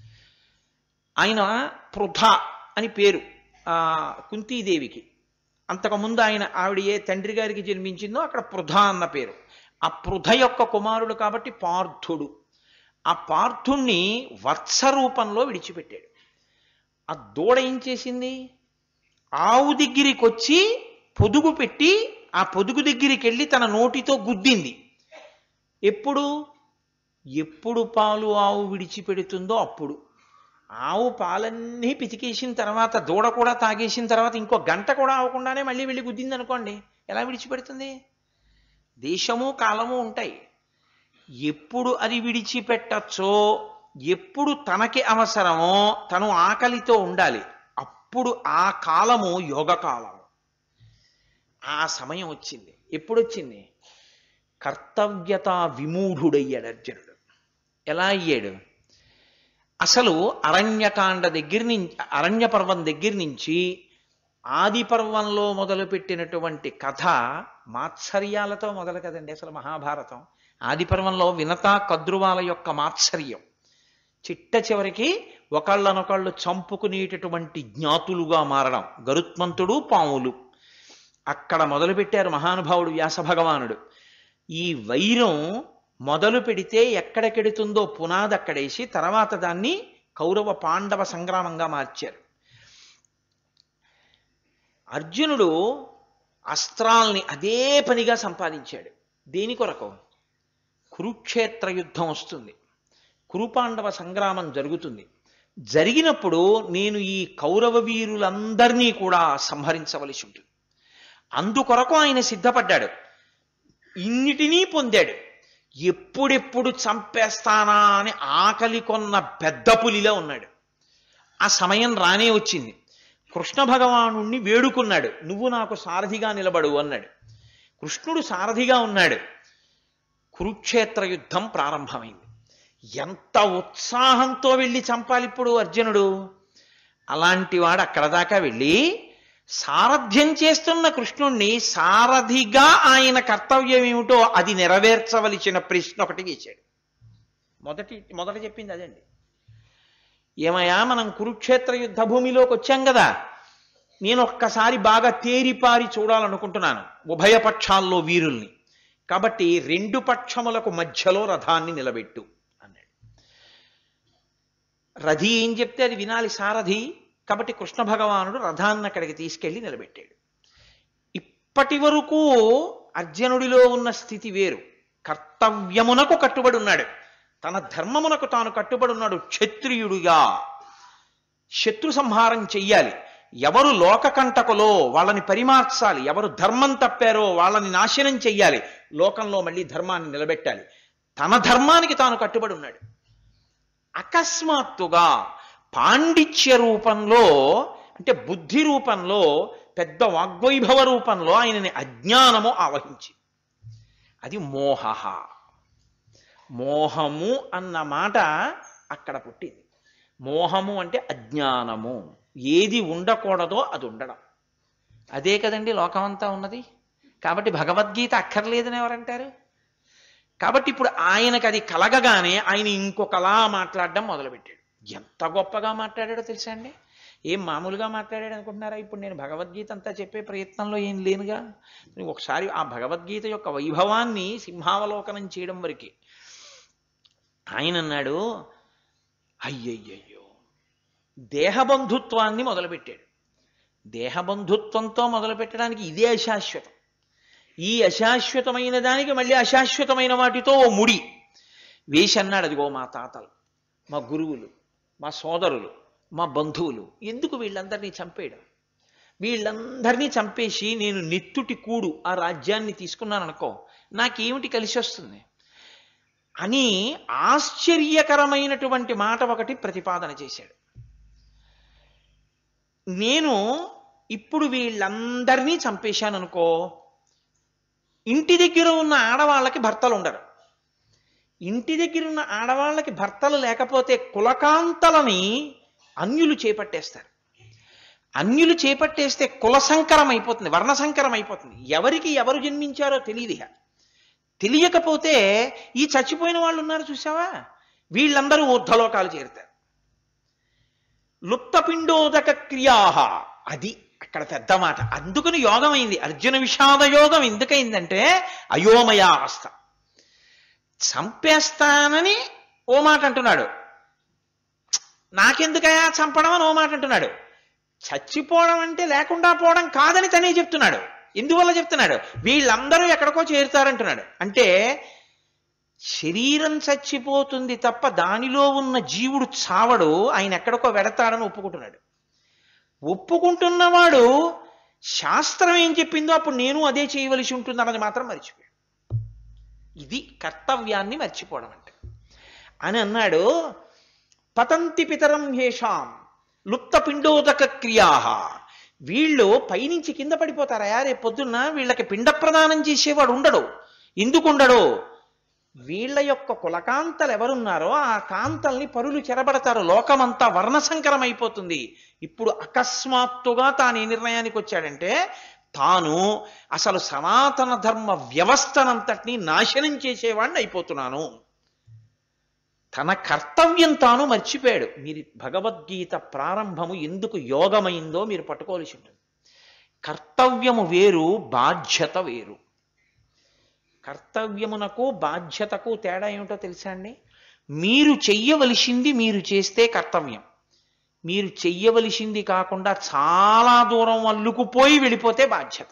ఆయన పృథ అని పేరు ఆ కుంతీదేవికి అంతకుముందు ఆయన ఆవిడ ఏ తండ్రి గారికి జన్మించిందో అక్కడ పృథ అన్న పేరు ఆ పృథ యొక్క కుమారుడు కాబట్టి పార్థుడు ఆ పార్థుణ్ణి వత్స రూపంలో విడిచిపెట్టాడు ఆ దూడ ఏం చేసింది ఆవు దగ్గరికి వచ్చి పొదుగు పెట్టి ఆ పొదుగు దగ్గరికి వెళ్ళి తన నోటితో గుద్దింది ఎప్పుడు ఎప్పుడు పాలు ఆవు విడిచిపెడుతుందో అప్పుడు ఆవు పాలన్నీ పితికేసిన తర్వాత దూడ కూడా తాగేసిన తర్వాత ఇంకో గంట కూడా అవ్వకుండానే మళ్ళీ వెళ్ళి గుద్దింది అనుకోండి ఎలా విడిచిపెడుతుంది దేశము కాలము ఉంటాయి ఎప్పుడు అది విడిచిపెట్టచ్చో ఎప్పుడు తనకి అవసరమో తను ఆకలితో ఉండాలి అప్పుడు ఆ కాలము యోగ కాలము ఆ సమయం వచ్చింది ఎప్పుడు వచ్చింది కర్తవ్యత విమూఢుడయ్యాడు అర్జునుడు ఎలా అయ్యాడు అసలు అరణ్యకాండ దగ్గర నుంచి అరణ్య పర్వం దగ్గర నుంచి ఆది పర్వంలో మొదలుపెట్టినటువంటి కథ మాత్సర్యాలతో మొదలు కదండి అసలు మహాభారతం ఆది పర్వంలో వినత కద్రువాల యొక్క మాత్సర్యం చిట్ట చివరికి ఒకళ్ళనొకళ్ళు చంపుకునేటటువంటి జ్ఞాతులుగా మారడం గరుత్మంతుడు పాములు అక్కడ మొదలుపెట్టారు మహానుభావుడు వ్యాస భగవానుడు ఈ వైరం మొదలు పెడితే ఎక్కడకెడుతుందో పునాది అక్కడేసి తర్వాత దాన్ని కౌరవ పాండవ సంగ్రామంగా మార్చారు అర్జునుడు అస్త్రాల్ని అదే పనిగా సంపాదించాడు దేని కొరకు కురుక్షేత్ర యుద్ధం వస్తుంది కురుపాండవ సంగ్రామం జరుగుతుంది జరిగినప్పుడు నేను ఈ కౌరవ వీరులందరినీ కూడా సంహరించవలసి ఉంటుంది అందుకొరకు ఆయన సిద్ధపడ్డాడు ఇన్నిటినీ పొందాడు ఎప్పుడెప్పుడు చంపేస్తానా అని ఆకలి కొన్న పెద్ద పులిలో ఉన్నాడు ఆ సమయం రానే వచ్చింది కృష్ణ భగవాను వేడుకున్నాడు నువ్వు నాకు సారథిగా నిలబడు అన్నాడు కృష్ణుడు సారథిగా ఉన్నాడు కురుక్షేత్ర యుద్ధం ప్రారంభమైంది ఎంత ఉత్సాహంతో వెళ్ళి చంపాలి ఇప్పుడు అర్జునుడు అలాంటి వాడు అక్కడ దాకా వెళ్ళి సారథ్యం చేస్తున్న కృష్ణుణ్ణి సారథిగా ఆయన కర్తవ్యం ఏమిటో అది నెరవేర్చవలసిన ప్రశ్న ఒకటి వేశాడు మొదటి మొదట చెప్పింది అదండి ఏమయ్యా మనం కురుక్షేత్ర యుద్ధ భూమిలోకి వచ్చాం కదా నేను ఒక్కసారి బాగా తేరిపారి చూడాలనుకుంటున్నాను ఉభయ పక్షాల్లో వీరుల్ని కాబట్టి రెండు పక్షములకు మధ్యలో రథాన్ని నిలబెట్టు అన్నాడు రథి ఏం చెప్తే అది వినాలి సారథి కాబట్టి కృష్ణ భగవానుడు రథాన్ని అక్కడికి తీసుకెళ్లి నిలబెట్టాడు ఇప్పటి వరకు అర్జునుడిలో ఉన్న స్థితి వేరు కర్తవ్యమునకు కట్టుబడి ఉన్నాడు తన ధర్మమునకు తాను కట్టుబడి ఉన్నాడు క్షత్రియుడిగా శత్రు సంహారం చెయ్యాలి ఎవరు లోకకంటకులో వాళ్ళని పరిమార్చాలి ఎవరు ధర్మం తప్పారో వాళ్ళని నాశనం చెయ్యాలి లోకంలో మళ్ళీ ధర్మాన్ని నిలబెట్టాలి తన ధర్మానికి తాను కట్టుబడి ఉన్నాడు అకస్మాత్తుగా పాండిత్య రూపంలో అంటే బుద్ధి రూపంలో పెద్ద వాగ్వైభవ రూపంలో ఆయనని అజ్ఞానము ఆవహించి అది మోహ మోహము అన్న మాట అక్కడ పుట్టింది మోహము అంటే అజ్ఞానము ఏది ఉండకూడదో అది ఉండడం అదే కదండి లోకమంతా ఉన్నది కాబట్టి భగవద్గీత అక్కర్లేదని ఎవరంటారు కాబట్టి ఇప్పుడు ఆయనకు అది కలగగానే ఆయన ఇంకొకలా మాట్లాడడం మొదలుపెట్టాడు ఎంత గొప్పగా మాట్లాడాడో తెలుసా అండి ఏం మామూలుగా మాట్లాడాడు అనుకుంటున్నారా ఇప్పుడు నేను భగవద్గీత అంతా చెప్పే ప్రయత్నంలో ఏం లేనుగా ఒకసారి ఆ భగవద్గీత యొక్క వైభవాన్ని సింహావలోకనం చేయడం వరకే ఆయన అన్నాడు అయ్యయ్యయ్యో దేహబంధుత్వాన్ని మొదలుపెట్టాడు దేహబంధుత్వంతో మొదలుపెట్టడానికి ఇదే అశాశ్వతం ఈ అశాశ్వతమైన దానికి మళ్ళీ అశాశ్వతమైన వాటితో ఓ ముడి వేసి అన్నాడు అదిగో మా తాతలు మా గురువులు మా సోదరులు మా బంధువులు ఎందుకు వీళ్ళందరినీ చంపేయడం వీళ్ళందరినీ చంపేసి నేను నెత్తుటి కూడు ఆ రాజ్యాన్ని తీసుకున్నాను అనుకో నాకేమిటి కలిసి వస్తుంది అని ఆశ్చర్యకరమైనటువంటి మాట ఒకటి ప్రతిపాదన చేశాడు నేను ఇప్పుడు వీళ్ళందరినీ చంపేశాను అనుకో ఇంటి దగ్గర ఉన్న ఆడవాళ్ళకి భర్తలు ఉండరు ఇంటి దగ్గర ఉన్న ఆడవాళ్ళకి భర్తలు లేకపోతే కులకాంతలని అన్యులు చేపట్టేస్తారు అన్యులు చేపట్టేస్తే కుల సంకరం అయిపోతుంది వర్ణ సంకరం అయిపోతుంది ఎవరికి ఎవరు జన్మించారో తెలియదు ఇక. తెలియకపోతే ఈ చచ్చిపోయిన వాళ్ళు ఉన్నారు చూసావా వీళ్ళందరూ ఊర్ధలోకాలు చేరుతారు లుప్తపిండోదక క్రియాహ అది అక్కడ పెద్ద మాట అందుకని యోగం అయింది అర్జున విషాద యోగం ఎందుకైందంటే అయోమయావస్థ చంపేస్తానని ఓ మాట అంటున్నాడు నాకెందుకయా చంపడం అని ఓ మాట అంటున్నాడు చచ్చిపోవడం అంటే లేకుండా పోవడం కాదని తనే చెప్తున్నాడు ఎందువల్ల చెప్తున్నాడు వీళ్ళందరూ ఎక్కడికో చేరుతారంటున్నాడు అంటే శరీరం చచ్చిపోతుంది తప్ప దానిలో ఉన్న జీవుడు చావడు ఆయన ఎక్కడికో వెడతాడని ఒప్పుకుంటున్నాడు ఒప్పుకుంటున్నవాడు శాస్త్రం ఏం చెప్పిందో అప్పుడు నేను అదే చేయవలసి ఉంటుందన్నది మాత్రం మర్చిపోయాడు ఇది కర్తవ్యాన్ని మర్చిపోవడం అంటే అని అన్నాడు పతంతి పితరం హేషాం లుప్త పిండోదక క్రియా వీళ్ళు పైనుంచి కింద పడిపోతారా రేపు పొద్దున్న వీళ్ళకి పిండ ప్రదానం చేసేవాడు ఉండడు ఎందుకు ఉండడు వీళ్ళ యొక్క కులకాంతలు ఎవరున్నారో ఆ కాంతల్ని పరులు చెరబడతారు లోకమంతా వర్ణసంకరం అయిపోతుంది ఇప్పుడు అకస్మాత్తుగా తాను ఏ నిర్ణయానికి వచ్చాడంటే తాను అసలు సనాతన ధర్మ వ్యవస్థనంతటినీ నాశనం చేసేవాడిని అయిపోతున్నాను తన కర్తవ్యం తాను మర్చిపోయాడు మీరు భగవద్గీత ప్రారంభము ఎందుకు యోగమైందో మీరు పట్టుకోవలసి ఉంటుంది కర్తవ్యము వేరు బాధ్యత వేరు కర్తవ్యమునకు బాధ్యతకు తేడా ఏమిటో తెలుసా అండి మీరు చెయ్యవలసింది మీరు చేస్తే కర్తవ్యం మీరు చెయ్యవలసింది కాకుండా చాలా దూరం అల్లుకుపోయి వెళ్ళిపోతే బాధ్యత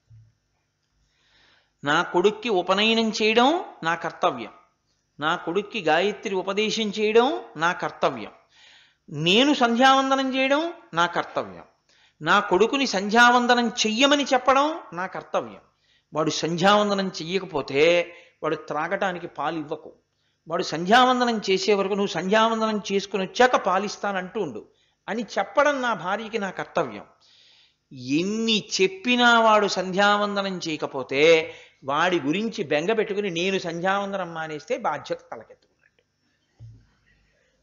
నా కొడుక్కి ఉపనయనం చేయడం నా కర్తవ్యం నా కొడుక్కి గాయత్రి ఉపదేశం చేయడం నా కర్తవ్యం నేను సంధ్యావందనం చేయడం నా కర్తవ్యం నా కొడుకుని సంధ్యావందనం చెయ్యమని చెప్పడం నా కర్తవ్యం వాడు సంధ్యావందనం చెయ్యకపోతే వాడు త్రాగటానికి పాలు ఇవ్వకు వాడు సంధ్యావందనం చేసే వరకు నువ్వు సంధ్యావందనం చేసుకుని వచ్చాక పాలిస్తానంటూ ఉండు అని చెప్పడం నా భార్యకి నా కర్తవ్యం ఎన్ని చెప్పినా వాడు సంధ్యావందనం చేయకపోతే వాడి గురించి బెంగ పెట్టుకుని నేను సంధ్యావందనం మానేస్తే బాధ్యత తలకెత్తుకున్నట్టు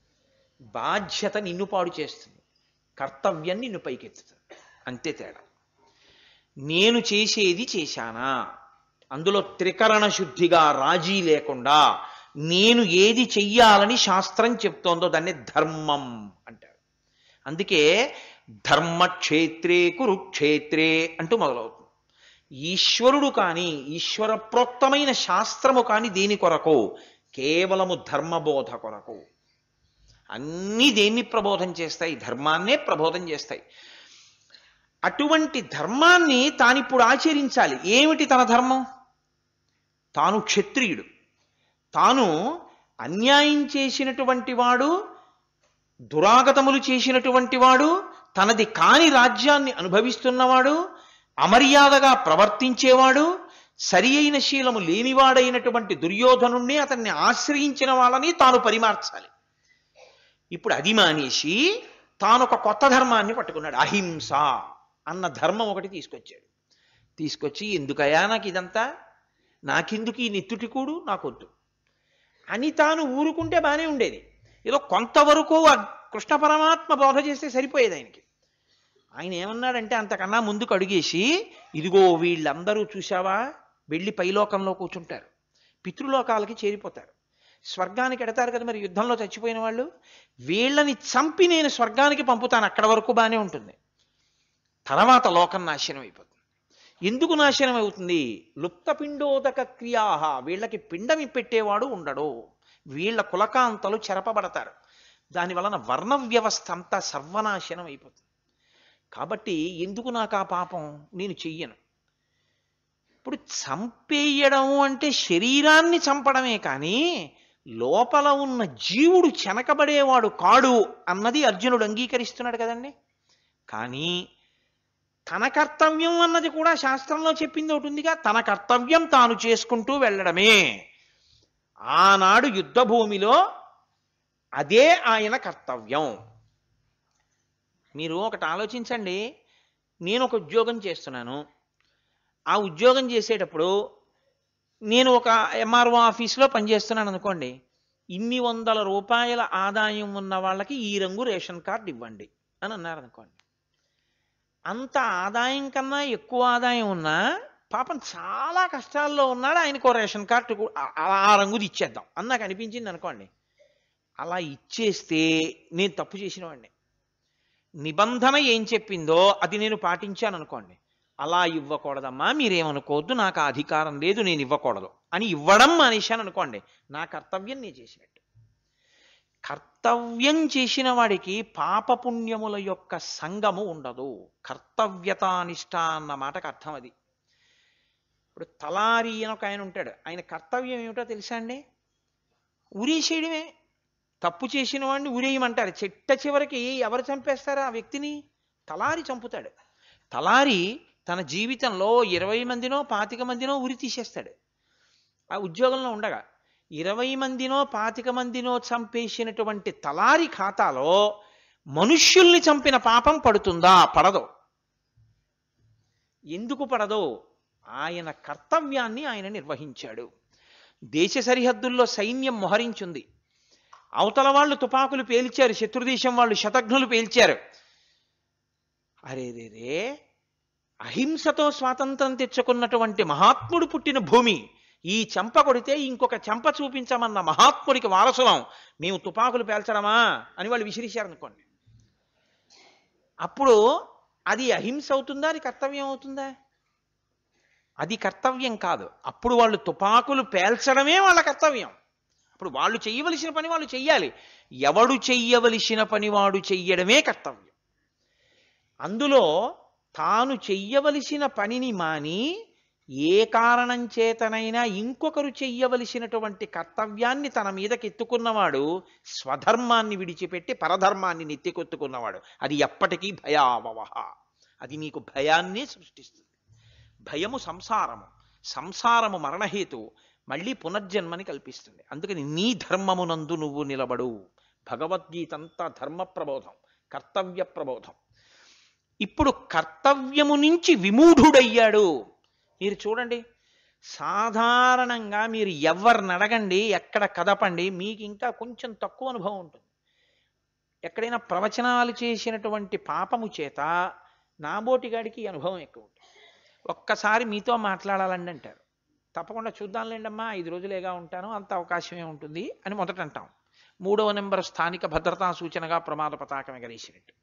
బాధ్యత నిన్ను పాడు చేస్తుంది కర్తవ్యం నిన్ను పైకెత్తుతుంది అంతే తేడా నేను చేసేది చేశానా అందులో త్రికరణ శుద్ధిగా రాజీ లేకుండా నేను ఏది చెయ్యాలని శాస్త్రం చెప్తోందో దాన్ని ధర్మం అంటారు అందుకే ధర్మక్షేత్రే కురుక్షేత్రే అంటూ మొదలవుతుంది ఈశ్వరుడు కానీ ఈశ్వర ప్రోక్తమైన శాస్త్రము కానీ దేని కొరకు కేవలము ధర్మబోధ కొరకు అన్నీ దేన్ని ప్రబోధం చేస్తాయి ధర్మాన్నే ప్రబోధం చేస్తాయి అటువంటి ధర్మాన్ని తానిప్పుడు ఆచరించాలి ఏమిటి తన ధర్మం తాను క్షత్రియుడు తాను అన్యాయం చేసినటువంటి వాడు దురాగతములు చేసినటువంటి వాడు తనది కాని రాజ్యాన్ని అనుభవిస్తున్నవాడు అమర్యాదగా ప్రవర్తించేవాడు సరి అయిన శీలము లేనివాడైనటువంటి దుర్యోధనుణ్ణి అతన్ని ఆశ్రయించిన వాళ్ళని తాను పరిమార్చాలి ఇప్పుడు అది మానేసి తాను ఒక కొత్త ధర్మాన్ని పట్టుకున్నాడు అహింస అన్న ధర్మం ఒకటి తీసుకొచ్చాడు తీసుకొచ్చి ఎందుకయా నాకు ఇదంతా నాకెందుకు ఈ నెత్తుటికూడు నాకొద్దు అని తాను ఊరుకుంటే బాగానే ఉండేది ఏదో కొంతవరకు ఆ కృష్ణ పరమాత్మ బోధ చేస్తే సరిపోయేది ఆయనకి ఆయన ఏమన్నాడంటే అంతకన్నా ముందుకు అడుగేసి ఇదిగో వీళ్ళందరూ చూశావా వెళ్ళి పైలోకంలో కూర్చుంటారు పితృలోకాలకి చేరిపోతారు స్వర్గానికి ఎడతారు కదా మరి యుద్ధంలో చచ్చిపోయిన వాళ్ళు వీళ్ళని చంపి నేను స్వర్గానికి పంపుతాను అక్కడ వరకు బాగానే ఉంటుంది తర్వాత లోకం నాశనం అయిపోతుంది ఎందుకు నాశనం అవుతుంది లుప్తపిండోదక క్రియాహ వీళ్ళకి పిండమి పెట్టేవాడు ఉండడు వీళ్ళ కులకాంతలు చెరపబడతారు దాని వలన వర్ణ వ్యవస్థ అంతా సర్వనాశనం అయిపోతుంది కాబట్టి ఎందుకు నాకు ఆ పాపం నేను చెయ్యను ఇప్పుడు చంపేయడం అంటే శరీరాన్ని చంపడమే కానీ లోపల ఉన్న జీవుడు చెనకబడేవాడు కాడు అన్నది అర్జునుడు అంగీకరిస్తున్నాడు కదండి కానీ తన కర్తవ్యం అన్నది కూడా శాస్త్రంలో చెప్పింది ఒకటి ఉందిగా తన కర్తవ్యం తాను చేసుకుంటూ వెళ్ళడమే ఆనాడు యుద్ధ భూమిలో అదే ఆయన కర్తవ్యం మీరు ఒకటి ఆలోచించండి నేను ఒక ఉద్యోగం చేస్తున్నాను ఆ ఉద్యోగం చేసేటప్పుడు నేను ఒక ఎంఆర్ఓ ఆఫీస్లో పనిచేస్తున్నాను అనుకోండి ఇన్ని వందల రూపాయల ఆదాయం ఉన్న వాళ్ళకి ఈ రంగు రేషన్ కార్డు ఇవ్వండి అని అన్నారు అనుకోండి అంత ఆదాయం కన్నా ఎక్కువ ఆదాయం ఉన్నా పాపం చాలా కష్టాల్లో ఉన్నాడు ఆయనకు రేషన్ కార్డు కూ- ఆ- ఆ రంగుది ఇచ్చేద్దాం అని నాకు అనిపించింది అనుకోండి అలా ఇచ్చేస్తే నేను తప్పు చేసిన వాడిని నిబంధన ఏం చెప్పిందో అది నేను పాటించాను అనుకోండి అలా ఇవ్వకూడదమ్మా మీరేమనుకోవద్దు నాకు ఆ అధికారం లేదు నేను ఇవ్వకూడదు అని ఇవ్వడం మానేశాను అనుకోండి నా కర్తవ్యం నేను చేసినట్టు కర్తవ్యం చేసిన వాడికి పాపపుణ్యముల యొక్క సంగము ఉండదు కర్తవ్యతానిష్ట అన్న మాటకు అర్థం అది ఇప్పుడు తలారి అని ఒక ఆయన ఉంటాడు ఆయన కర్తవ్యం ఏమిటో తెలుసా అండి ఉరేసేయడమే తప్పు చేసిన వాడిని ఉరేయమంటారు చెట్ట చివరికి ఎవరు చంపేస్తారు ఆ వ్యక్తిని తలారి చంపుతాడు తలారి తన జీవితంలో ఇరవై మందినో పాతిక మందినో ఉరి తీసేస్తాడు ఆ ఉద్యోగంలో ఉండగా ఇరవై మందినో పాతిక మందినో చంపేసినటువంటి తలారి ఖాతాలో మనుష్యుల్ని చంపిన పాపం పడుతుందా పడదు ఎందుకు పడదో ఆయన కర్తవ్యాన్ని ఆయన నిర్వహించాడు దేశ సరిహద్దుల్లో సైన్యం మొహరించుంది అవతల వాళ్ళు తుపాకులు పేల్చారు శత్రుదేశం వాళ్ళు శతఘ్నులు పేల్చారు అరే రే రే అహింసతో స్వాతంత్రం తెచ్చుకున్నటువంటి మహాత్ముడు పుట్టిన భూమి ఈ చెంప కొడితే ఇంకొక చెంప చూపించమన్న మహాత్ముడికి వారసులం మేము తుపాకులు పేల్చడమా అని వాళ్ళు విసిరిశారనుకోండి అప్పుడు అది అహింస అవుతుందా అది కర్తవ్యం అవుతుందా అది కర్తవ్యం కాదు అప్పుడు వాళ్ళు తుపాకులు పేల్చడమే వాళ్ళ కర్తవ్యం అప్పుడు వాళ్ళు చెయ్యవలసిన పని వాళ్ళు చెయ్యాలి ఎవడు చెయ్యవలసిన పని వాడు చెయ్యడమే కర్తవ్యం అందులో తాను చెయ్యవలసిన పనిని మాని ఏ కారణం చేతనైనా ఇంకొకరు చెయ్యవలసినటువంటి కర్తవ్యాన్ని తన మీదకెత్తుకున్నవాడు స్వధర్మాన్ని విడిచిపెట్టి పరధర్మాన్ని నెత్తికొత్తుకున్నవాడు అది ఎప్పటికీ భయావహ అది నీకు భయాన్నే సృష్టిస్తుంది భయము సంసారము సంసారము మరణహేతు మళ్ళీ పునర్జన్మని కల్పిస్తుంది అందుకని నీ ధర్మమునందు నువ్వు నిలబడు భగవద్గీత అంతా ధర్మ ప్రబోధం కర్తవ్య ప్రబోధం ఇప్పుడు కర్తవ్యము నుంచి విమూఢుడయ్యాడు మీరు చూడండి సాధారణంగా మీరు ఎవరిని అడగండి ఎక్కడ కదపండి మీకు ఇంకా కొంచెం తక్కువ అనుభవం ఉంటుంది ఎక్కడైనా ప్రవచనాలు చేసినటువంటి పాపము చేత నాబోటిగాడికి ఈ అనుభవం ఎక్కువ ఉంటుంది ఒక్కసారి మీతో మాట్లాడాలండి అంటారు తప్పకుండా చూద్దాంలేండి అమ్మా ఐదు రోజులేగా ఉంటాను అంత అవకాశమే ఉంటుంది అని మొదట అంటాం మూడవ నెంబర్ స్థానిక భద్రతా సూచనగా ప్రమాద పతాకం ఎగరేసినట్టు